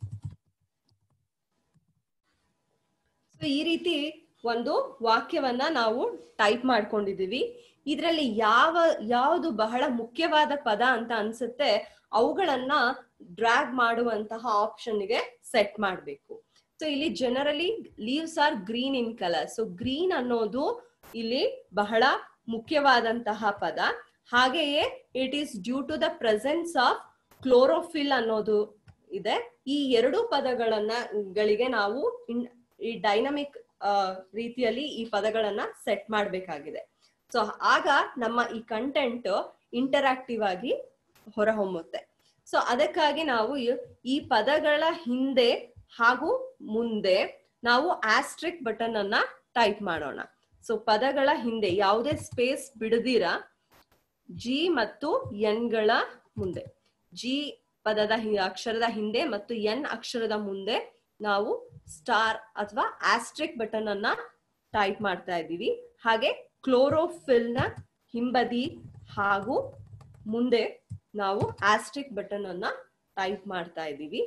so ಈ ರೀತಿ ಒಂದು ವಾಕ್ಯವನ್ನ ನಾವು ಟೈಪ್ ಮಾಡ್ಕೊಂಡಿದೀವಿ ಇದರಲ್ಲಿ ಯಾವ ಯಾವುದು ಬಹಳ ಮುಖ್ಯವಾದ ಪದ ಅಂತ ಅನ್ಸುತ್ತೆ ಅವುಗಳನ್ನ ಡ್ರಾಗ್ ಮಾಡುವಂತಹ ಆಪ್ಷನ್ಗೆ ಸೆಟ್ ಮಾಡಬೇಕು ಸೊ ಇಲ್ಲಿ generally leaves are green in colour so green ಅನ್ನೋದು ಇಲ್ಲಿ ಬಹಳ ಮುಖ್ಯವಾದಂತಹ ಪದ ಹಾಗೆಯೇ it is due to the presence of chlorophyll ಅನ್ನೋದು ಇದೆ ಈ ಎರಡು ಪದಗಳನ್ನ ಗಳಿಗೆ ನಾವು ಈ ಡೈನಮಿಕ್ ರೀತಿಯಲ್ಲಿ ಈ ಪದಗಳನ್ನ ಸೆಟ್ ಮಾಡಬೇಕಾಗಿದೆ ಸೊ ಆಗ ನಮ್ಮ ಈ ಕಂಟೆಂಟ್ ಇಂಟರಾಕ್ಟಿವ್ ಆಗಿ ಹೊರಹೊಮ್ಮುತ್ತೆ ಸೊ ಅದಕ್ಕಾಗಿ ನಾವು ಈ ಪದಗಳ ಹಿಂದೆ ಹಾಗೂ ಮುಂದೆ ನಾವು ಆಸ್ಟ್ರಿಕ್ ಬಟನ್ ಅನ್ನ ಟೈಪ್ ಮಾಡೋಣ ಸೊ ಪದಗಳ ಹಿಂದೆ ಯಾವುದೇ ಸ್ಪೇಸ್ ಬಿಡದಿರ ಜಿ ಮತ್ತು ಎನ್ ಗಳ ಮುಂದೆ ಜಿ ಪದದ ಅಕ್ಷರದ ಹಿಂದೆ ಮತ್ತು ಎನ್ ಅಕ್ಷರದ ಮುಂದೆ ನಾವು ಸ್ಟಾರ್ ಅಥವಾ ಆಸ್ಟ್ರಿಕ್ ಬಟನ್ ಅನ್ನ ಟೈಪ್ ಮಾಡ್ತಾ ಇದ್ದೀವಿ ಹಾಗೆ ಕ್ಲೋರೋಫಿಲ್ ನ ಹಿಂಬದಿ ಹಾಗೂ ಮುಂದೆ ನಾವು ಆಸ್ಟ್ರಿಕ್ ಬಟನ್ ಅನ್ನ ಟೈಪ್ ಮಾಡ್ತಾ ಇದ್ದೀವಿ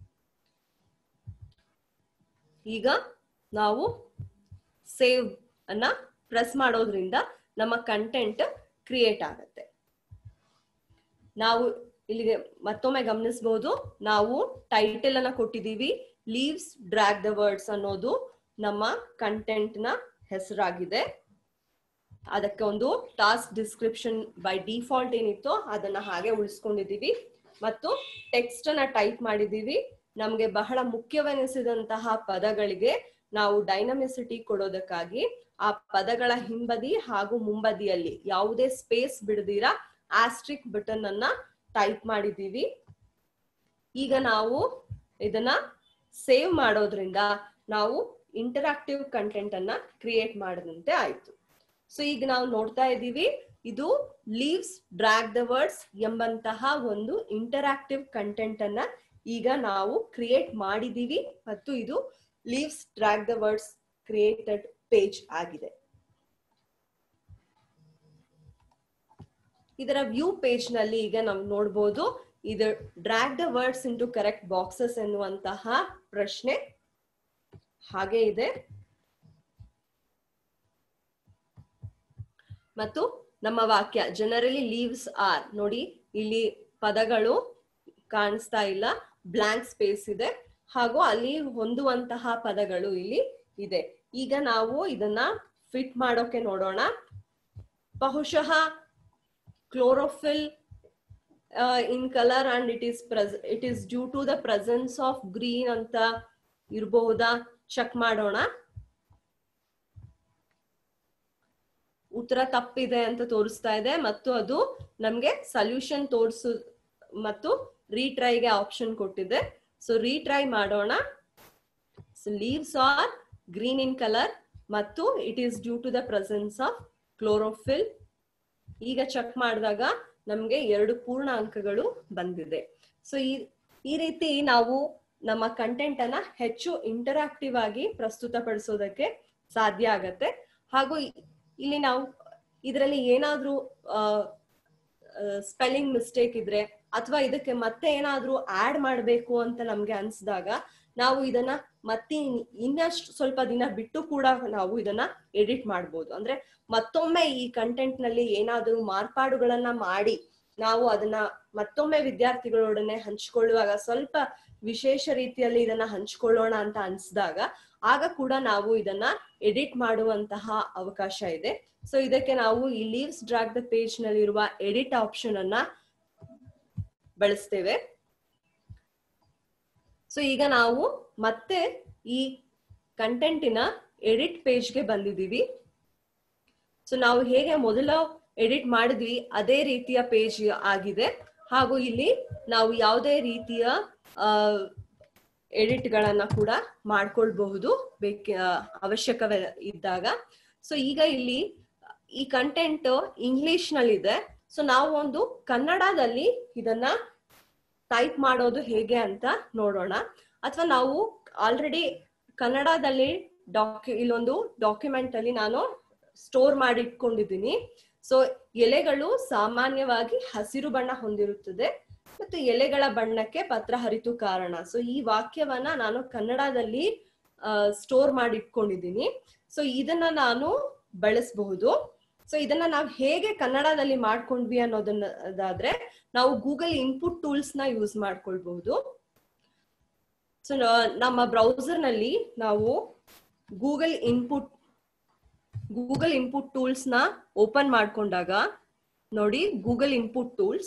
ಈಗ ನಾವು ಸೇವ್ ಅನ್ನ ಪ್ರೆಸ್ ಮಾಡೋದ್ರಿಂದ ನಮ್ಮ ಕಂಟೆಂಟ್ ಕ್ರಿಯೇಟ್ ಆಗತ್ತೆ ನಾವು ಇಲ್ಲಿಗೆ ಮತ್ತೊಮ್ಮೆ ಗಮನಿಸಬಹುದು ನಾವು ಟೈಟಲ್ ಅನ್ನ ಕೊಟ್ಟಿದ್ದೀವಿ ಲೀವ್ಸ್ ಡ್ರಾಗ್ ದ ವರ್ಡ್ಸ್ ಅನ್ನೋದು ನಮ್ಮ ಕಂಟೆಂಟ್ ನ ಹೆಸರಾಗಿದೆ ಅದಕ್ಕೆ ಒಂದು ಟಾಸ್ಕ್ ಡಿಸ್ಕ್ರಿಪ್ಷನ್ ಬೈ ಡಿಫಾಲ್ಟ್ ಏನಿತ್ತು ಅದನ್ನ ಹಾಗೆ ಉಳಿಸ್ಕೊಂಡಿದೀವಿ ಮತ್ತು ಟೆಕ್ಸ್ಟ್ ಅನ್ನ ಟೈಪ್ ಮಾಡಿದೀವಿ ನಮ್ಗೆ ಬಹಳ ಮುಖ್ಯವೆನಿಸಿದಂತಹ ಪದಗಳಿಗೆ ನಾವು ಡೈನಮಿಸಿಟಿ ಕೊಡೋದಕ್ಕಾಗಿ ಆ ಪದಗಳ ಹಿಂಬದಿ ಹಾಗೂ ಮುಂಬದಿಯಲ್ಲಿ ಯಾವುದೇ ಸ್ಪೇಸ್ ಬಿಡದಿರ ಆಸ್ಟ್ರಿಕ್ ಬಟನ್ ಅನ್ನ ಟೈಪ್ ಮಾಡಿದೀವಿ ಈಗ ನಾವು ಇದನ್ನ ಸೇವ್ ಮಾಡೋದ್ರಿಂದ ನಾವು ಇಂಟರಾಕ್ಟಿವ್ ಕಂಟೆಂಟ್ ಅನ್ನ ಕ್ರಿಯೇಟ್ ಮಾಡದಂತೆ ಆಯ್ತು ಸೊ ಈಗ ನಾವು ನೋಡ್ತಾ ಇದ್ದೀವಿ ಇದು ಲೀವ್ಸ್ ಡ್ರಾಗ್ ದ ವರ್ಡ್ಸ್ ಎಂಬಂತಹ ಒಂದು ಇಂಟರಾಕ್ಟಿವ್ ಕಂಟೆಂಟ್ ಅನ್ನ ಈಗ ನಾವು ಕ್ರಿಯೇಟ್ ಮಾಡಿದೀವಿ ಮತ್ತು ಇದು leaves drag the words created page ಆಗಿದೆ ಇದರ ವ್ಯೂ ಪೇಜ್ ನಲ್ಲಿ ಈಗ ನಾವು ನೋಡ್ಬೋದು ಇದು drag the words into correct boxes ಎನ್ನುವಂತಹ ಪ್ರಶ್ನೆ ಹಾಗೆ ಇದೆ ಮತ್ತು ನಮ್ಮ ವಾಕ್ಯ ಜನರಲಿ ಲೀವ್ಸ್ ಆರ್ ನೋಡಿ ಇಲ್ಲಿ ಪದಗಳು ಕಾಣಿಸ್ತಾ ಇಲ್ಲ ಬ್ಲಾಂಕ್ ಸ್ಪೇಸ್ ಇದೆ ಹಾಗೂ ಅಲ್ಲಿ ಹೊಂದುವಂತಹ ಪದಗಳು ಇಲ್ಲಿ ಇದೆ ಈಗ ನಾವು ಇದನ್ನ ಫಿಟ್ ಮಾಡೋಕೆ ನೋಡೋಣ ಬಹುಶಃ chlorophyll in colour and it is press it is due to the presence of green ಅಂತ ಇರಬಹುದಾ ಚೆಕ್ ಮಾಡೋಣ ಉತ್ತರ ತಪ್ಪಿದೆ ಅಂತ ತೋರಿಸ್ತಾ ಇದೆ ಮತ್ತು ಅದು ನಮ್ಗೆ ಸೊಲ್ಯೂಷನ್ ತೋರಿಸು ಮತ್ತು ರೀಟ್ರೈಗೆ ಆಪ್ಷನ್ ಕೊಟ್ಟಿದೆ ಸೊ ರೀಟ್ರೈ ಮಾಡೋಣ leaves are green in colour ಮತ್ತು it is due to the presence of chlorophyll ಈಗ ಚೆಕ್ ಮಾಡಿದಾಗ ನಮ್ಗೆ ಎರಡು ಪೂರ್ಣ ಅಂಕಗಳು ಬಂದಿದೆ ಸೊ ಈ ಈ ರೀತಿ ನಾವು ನಮ್ಮ ಕಂಟೆಂಟ್ ಅನ್ನ ಹೆಚ್ಚು ಇಂಟರಾಕ್ಟಿವ್ ಆಗಿ ಪ್ರಸ್ತುತಪಡಿಸೋದಕ್ಕೆ ಸಾಧ್ಯ ಆಗತ್ತೆ ಹಾಗೂ ಇಲ್ಲಿ ನಾವು ಇದರಲ್ಲಿ ಏನಾದ್ರೂ ಸ್ಪೆಲ್ಲಿಂಗ್ ಮಿಸ್ಟೇಕ್ ಇದ್ರೆ ಅಥವಾ ಇದಕ್ಕೆ ಮತ್ತೆ ಏನಾದ್ರೂ ಆಡ್ ಮಾಡಬೇಕು ಅಂತ ನಮ್ಗೆ ಅನ್ಸ್ದಾಗ ನಾವು ಇದನ್ನ ಮತ್ತೆ ಇನ್ನಷ್ಟು ಸ್ವಲ್ಪ ದಿನ ಬಿಟ್ಟು ಕೂಡ ನಾವು ಇದನ್ನ ಎಡಿಟ್ ಮಾಡ್ಬೋದು ಅಂದ್ರೆ ಮತ್ತೊಮ್ಮೆ ಈ ಕಂಟೆಂಟ್ ನಲ್ಲಿ ಏನಾದ್ರೂ ಮಾರ್ಪಾಡುಗಳನ್ನ ಮಾಡಿ ನಾವು ಅದನ್ನ ಮತ್ತೊಮ್ಮೆ ವಿದ್ಯಾರ್ಥಿಗಳೊಡನೆ ಹಂಚ್ಕೊಳ್ಳುವಾಗ ಸ್ವಲ್ಪ ವಿಶೇಷ ರೀತಿಯಲ್ಲಿ ಇದನ್ನ ಹಂಚ್ಕೊಳ್ಳೋಣ ಅಂತ ಅನ್ಸ್ದಾಗ ಆಗ ಕೂಡ ನಾವು ಇದನ್ನ ಎಡಿಟ್ ಮಾಡುವಂತಹ ಅವಕಾಶ ಇದೆ ಸೊ ಇದಕ್ಕೆ ನಾವು ಈ ಲೀವ್ಸ್ ಡ್ರಾಗ್ ದ ಪೇಜ್ ನಲ್ಲಿರುವ ಎಡಿಟ್ ಆಪ್ಷನ್ ಅನ್ನ ಬಳಸ್ತೇವೆ ಸೊ ಈಗ ನಾವು ಮತ್ತೆ ಈ ಕಂಟೆಂಟಿನ ಎಡಿಟ್ ಪೇಜ್ಗೆ ಬಂದಿದ್ದೀವಿ ಸೊ ನಾವು ಹೇಗೆ ಮೊದಲ ಎಡಿಟ್ ಮಾಡಿದ್ವಿ ಅದೇ ರೀತಿಯ ಪೇಜ್ ಆಗಿದೆ ಹಾಗೂ ಇಲ್ಲಿ ನಾವು ಯಾವುದೇ ರೀತಿಯ ಎಡಿಟ್ ಗಳನ್ನ ಕೂಡ ಮಾಡ್ಕೊಳ್ಬಹುದು ಬೇಕ ಅವಶ್ಯಕವೇ ಇದ್ದಾಗ ಸೊ ಈಗ ಇಲ್ಲಿ ಈ ಕಂಟೆಂಟ್ ಇಂಗ್ಲಿಷ್ ನಲ್ಲಿದೆ ಸೊ ನಾವು ಒಂದು ಕನ್ನಡದಲ್ಲಿ ಇದನ್ನ ಟೈಪ್ ಮಾಡೋದು ಹೇಗೆ ಅಂತ ನೋಡೋಣ ಅಥವಾ ನಾವು ಆಲ್ರೆಡಿ ಕನ್ನಡದಲ್ಲಿ ಡಾಕ್ಯು ಇಲ್ಲೊಂದು ಡಾಕ್ಯುಮೆಂಟ್ ಅಲ್ಲಿ ನಾನು ಸ್ಟೋರ್ ಮಾಡಿ ಇಟ್ಕೊಂಡಿದ್ದೀನಿ ಸೊ ಎಲೆಗಳು ಸಾಮಾನ್ಯವಾಗಿ ಹಸಿರು ಬಣ್ಣ ಹೊಂದಿರುತ್ತದೆ ಮತ್ತು ಎಲೆಗಳ ಬಣ್ಣಕ್ಕೆ ಪತ್ರ ಹರಿತು ಕಾರಣ ಸೊ ಈ ವಾಕ್ಯವನ್ನ ನಾನು ಕನ್ನಡದಲ್ಲಿ ಸ್ಟೋರ್ ಮಾಡಿ ಇಟ್ಕೊಂಡಿದ್ದೀನಿ ಸೊ ಇದನ್ನ ನಾನು ಬಳಸಬಹುದು ಸೊ ಇದನ್ನ ನಾವು ಹೇಗೆ ಕನ್ನಡದಲ್ಲಿ ಮಾಡ್ಕೊಂಡ್ವಿ ಅನ್ನೋದನ್ನದಾದ್ರೆ ನಾವು ಗೂಗಲ್ ಇನ್ಪುಟ್ ಟೂಲ್ಸ್ ನ ಯೂಸ್ ಮಾಡ್ಕೊಳ್ಬಹುದು ಸೊ ನಮ್ಮ ಬ್ರೌಸರ್ ನಲ್ಲಿ ನಾವು Google input Google input tools ನ ಓಪನ್ ಮಾಡ್ಕೊಂಡಾಗ ನೋಡಿ Google input tools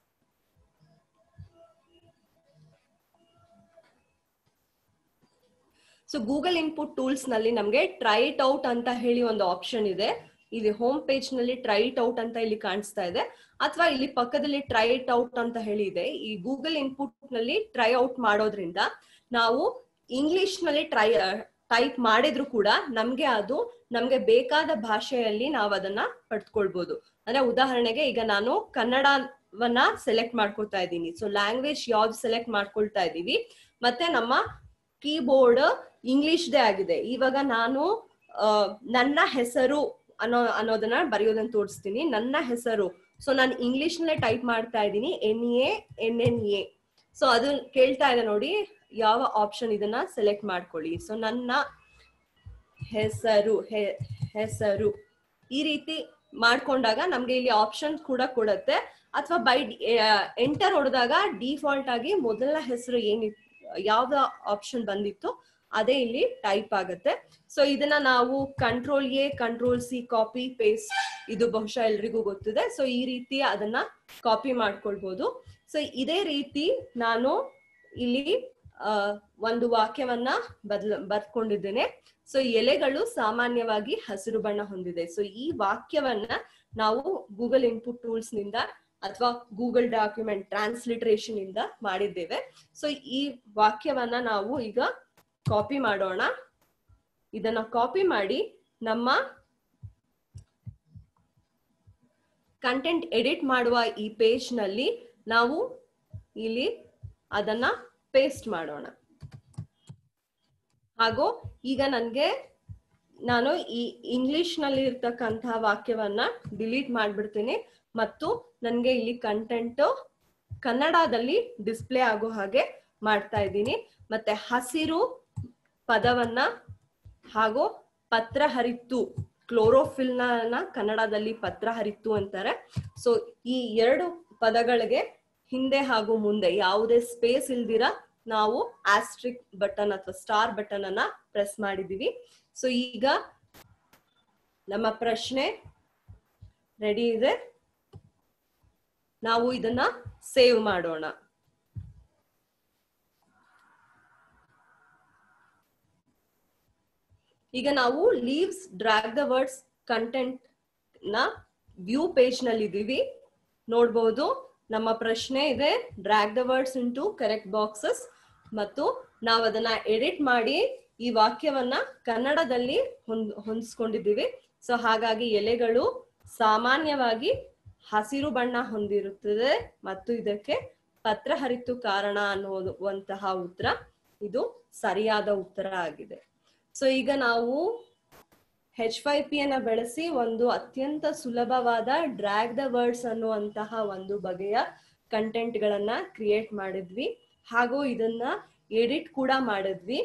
so Google input tools ನಲ್ಲಿ ನಮಗೆ ಟ್ರೈಟ್ ಔಟ್ ಅಂತ ಹೇಳಿ ಒಂದು ಆಪ್ಷನ್ ಇದೆ ಇಲ್ಲಿ ಹೋಮ್ ಪೇಜ್ ನಲ್ಲಿ ಟ್ರೈಟ್ ಔಟ್ ಅಂತ ಇಲ್ಲಿ ಕಾಣಿಸ್ತಾ ಇದೆ ಅಥವಾ ಇಲ್ಲಿ ಪಕ್ಕದಲ್ಲಿ ಟ್ರೈಟ್ ಔಟ್ ಅಂತ ಹೇಳಿ ಇದೆ ಈ ಗೂಗಲ್ ಇನ್ಪುಟ್ ನಲ್ಲಿ ಟ್ರೈ ಔಟ್ ಮಾಡೋದ್ರಿಂದ ನಾವು ಇಂಗ್ಲಿಷ್ ನಲ್ಲಿ ಟ್ರೈ ಟೈಪ್ ಮಾಡಿದ್ರು ಕೂಡ ನಮ್ಗೆ ಅದು ನಮ್ಗೆ ಬೇಕಾದ ಭಾಷೆಯಲ್ಲಿ ನಾವು ಅದನ್ನ ಪಡ್ಕೊಳ್ಬಹುದು ಅಂದ್ರೆ ಉದಾಹರಣೆಗೆ ಈಗ ನಾನು ಕನ್ನಡವನ್ನ ಸೆಲೆಕ್ಟ್ ಮಾಡ್ಕೊಳ್ತಾ ಇದ್ದೀನಿ ಸೊ ಲ್ಯಾಂಗ್ವೇಜ್ ಯಾವ್ದು ಸೆಲೆಕ್ಟ್ ಮಾಡ್ಕೊಳ್ತಾ ಇದ್ದೀವಿ ಮತ್ತೆ ನಮ್ಮ ಕೀಬೋರ್ಡ್ ಇಂಗ್ಲಿಷ್ದೇ ಆಗಿದೆ ಇವಾಗ ನಾನು ನನ್ನ ಹೆಸರು ಅನ್ನೋ ಅನ್ನೋದನ್ನ ಬರೆಯೋದನ್ನ ತೋರಿಸ್ತೀನಿ ನನ್ನ ಹೆಸರು ಸೊ ನಾನು ಇಂಗ್ಲಿಷ್ ನಲ್ಲೇ ಟೈಪ್ ಮಾಡ್ತಾ ಇದ್ದೀನಿ N A N N A so ಅದು ಕೇಳ್ತಾ ಇದೆ ನೋಡಿ ಯಾವ ಆಪ್ಷನ್ ಇದನ್ನ ಸೆಲೆಕ್ಟ್ ಮಾಡ್ಕೊಳ್ಳಿ ಸೊ ನನ್ನ ಹೆಸರು ಹೆಸರು ಈ ರೀತಿ ಮಾಡ್ಕೊಂಡಾಗ ನಮ್ಗೆ ಇಲ್ಲಿ ಆಪ್ಷನ್ ಕೂಡ ಕೊಡುತ್ತೆ ಅಥವಾ ಬೈ ಎಂಟರ್ ಹೊಡೆದಾಗ ಡಿಫಾಲ್ಟ್ ಆಗಿ ಮೊದಲ ಹೆಸರು ಏನಿತ್ತು ಯಾವ್ದ ಆಪ್ಷನ್ ಬಂದಿತ್ತು ಅದೇ ಇಲ್ಲಿ ಟೈಪ್ ಆಗುತ್ತೆ ಸೊ ಇದನ್ನ ನಾವು control A control C copy paste ಇದು ಬಹುಶಃ ಎಲ್ರಿಗೂ ಗೊತ್ತಿದೆ ಸೊ ಈ ರೀತಿ ಅದನ್ನ ಕಾಪಿ ಮಾಡ್ಕೊಳ್ಬಹುದು ಸೊ ಇದೇ ರೀತಿ ನಾನು ಇಲ್ಲಿ ಒಂದು ವಾಕ್ಯವನ್ನ ಬದಲ ಬರ್ಕೊಂಡಿದ್ದೇನೆ ಸೊ ಎಲೆಗಳು ಸಾಮಾನ್ಯವಾಗಿ ಹಸಿರು ಬಣ್ಣ ಹೊಂದಿದೆ ಸೊ ಈ ವಾಕ್ಯವನ್ನ ನಾವು ಗೂಗಲ್ ಇನ್ಪುಟ್ ಟೂಲ್ಸ್ ನಿಂದ ಅಥವಾ ಗೂಗಲ್ ಡಾಕ್ಯುಮೆಂಟ್ ಟ್ರಾನ್ಸ್ಲಿಟ್ರೇಷನ್ ಇಂದ ಮಾಡಿದ್ದೇವೆ ಸೊ ಈ ವಾಕ್ಯವನ್ನ ನಾವು ಈಗ ಕಾಪಿ ಮಾಡೋಣ ಇದನ್ನ ಕಾಪಿ ಮಾಡಿ ನಮ್ಮ ಕಂಟೆಂಟ್ ಎಡಿಟ್ ಮಾಡುವ ಈ ಪೇಜ್ ನಲ್ಲಿ ನಾವು ಇಲ್ಲಿ ಅದನ್ನ ಪೇಸ್ಟ್ ಮಾಡೋಣ ಹಾಗೂ ಈಗ ನನಗೆ ನಾನು ಈ ಇಂಗ್ಲಿಷ್ ನಲ್ಲಿ ಇರ್ತಕ್ಕಂತಹ ವಾಕ್ಯವನ್ನ ಡಿಲೀಟ್ ಮಾಡ್ಬಿಡ್ತೀನಿ ಮತ್ತು ನನಗೆ ಇಲ್ಲಿ ಕಂಟೆಂಟ್ ಕನ್ನಡದಲ್ಲಿ ಡಿಸ್ಪ್ಲೇ ಆಗೋ ಹಾಗೆ ಮಾಡ್ತಾ ಇದ್ದೀನಿ ಮತ್ತೆ ಹಸಿರು ಪದವನ್ನ ಹಾಗೂ ಪತ್ರ ಹರಿತ್ತು ಕ್ಲೋರೋಫಿಲ್ ನ ಕನ್ನಡದಲ್ಲಿ ಪತ್ರ ಹರಿತ್ತು ಅಂತಾರೆ ಸೊ ಈ ಎರಡು ಪದಗಳಿಗೆ ಹಿಂದೆ ಹಾಗೂ ಮುಂದೆ ಯಾವುದೇ ಸ್ಪೇಸ್ ಇಲ್ದಿರ ನಾವು ಆಸ್ಟ್ರಿಕ್ ಬಟನ್ ಅಥವಾ ಸ್ಟಾರ್ ಬಟನ್ ಅನ್ನ ಪ್ರೆಸ್ ಮಾಡಿದೀವಿ ಸೊ ಈಗ ನಮ್ಮ ಪ್ರಶ್ನೆ ರೆಡಿ ಇದೆ ನಾವು ಇದನ್ನ ಸೇವ್ ಮಾಡೋಣ ಈಗ ನಾವು leaves drag the words content ನ ವ್ಯೂ ಪೇಜ್ ನಲ್ಲಿ ಇದೀವಿ ನೋಡ್ಬೋದು ನಮ್ಮ ಪ್ರಶ್ನೆ ಇದೆ drag the words into correct boxes ಮತ್ತು ನಾವು ಅದನ್ನ ಎಡಿಟ್ ಮಾಡಿ ಈ ವಾಕ್ಯವನ್ನ ಕನ್ನಡದಲ್ಲಿ ಹೊಂದ್ ಹೊಂದಿಸ್ಕೊಂಡಿದ್ದೀವಿ ಸೊ ಹಾಗಾಗಿ ಎಲೆಗಳು ಸಾಮಾನ್ಯವಾಗಿ ಹಸಿರು ಬಣ್ಣ ಹೊಂದಿರುತ್ತದೆ ಮತ್ತು ಇದಕ್ಕೆ ಪತ್ರ ಹರಿತು ಕಾರಣ ಅನ್ನುವಂತಹ ಉತ್ತರ ಇದು ಸರಿಯಾದ ಉತ್ತರ ಆಗಿದೆ ಸೊ ಈಗ ನಾವು ಹೆಚ್ ಫೈ ಪಿ ಅನ್ನ ಬೆಳೆಸಿ ಒಂದು ಅತ್ಯಂತ ಸುಲಭವಾದ ಡ್ರ್ಯಾಗ್ ದ ವರ್ಡ್ಸ್ ಅನ್ನುವಂತಹ ಒಂದು ಬಗೆಯ ಕಂಟೆಂಟ್ ಗಳನ್ನ ಕ್ರಿಯೇಟ್ ಮಾಡಿದ್ವಿ ಹಾಗೂ ಇದನ್ನ ಎಡಿಟ್ ಕೂಡ ಮಾಡಿದ್ವಿ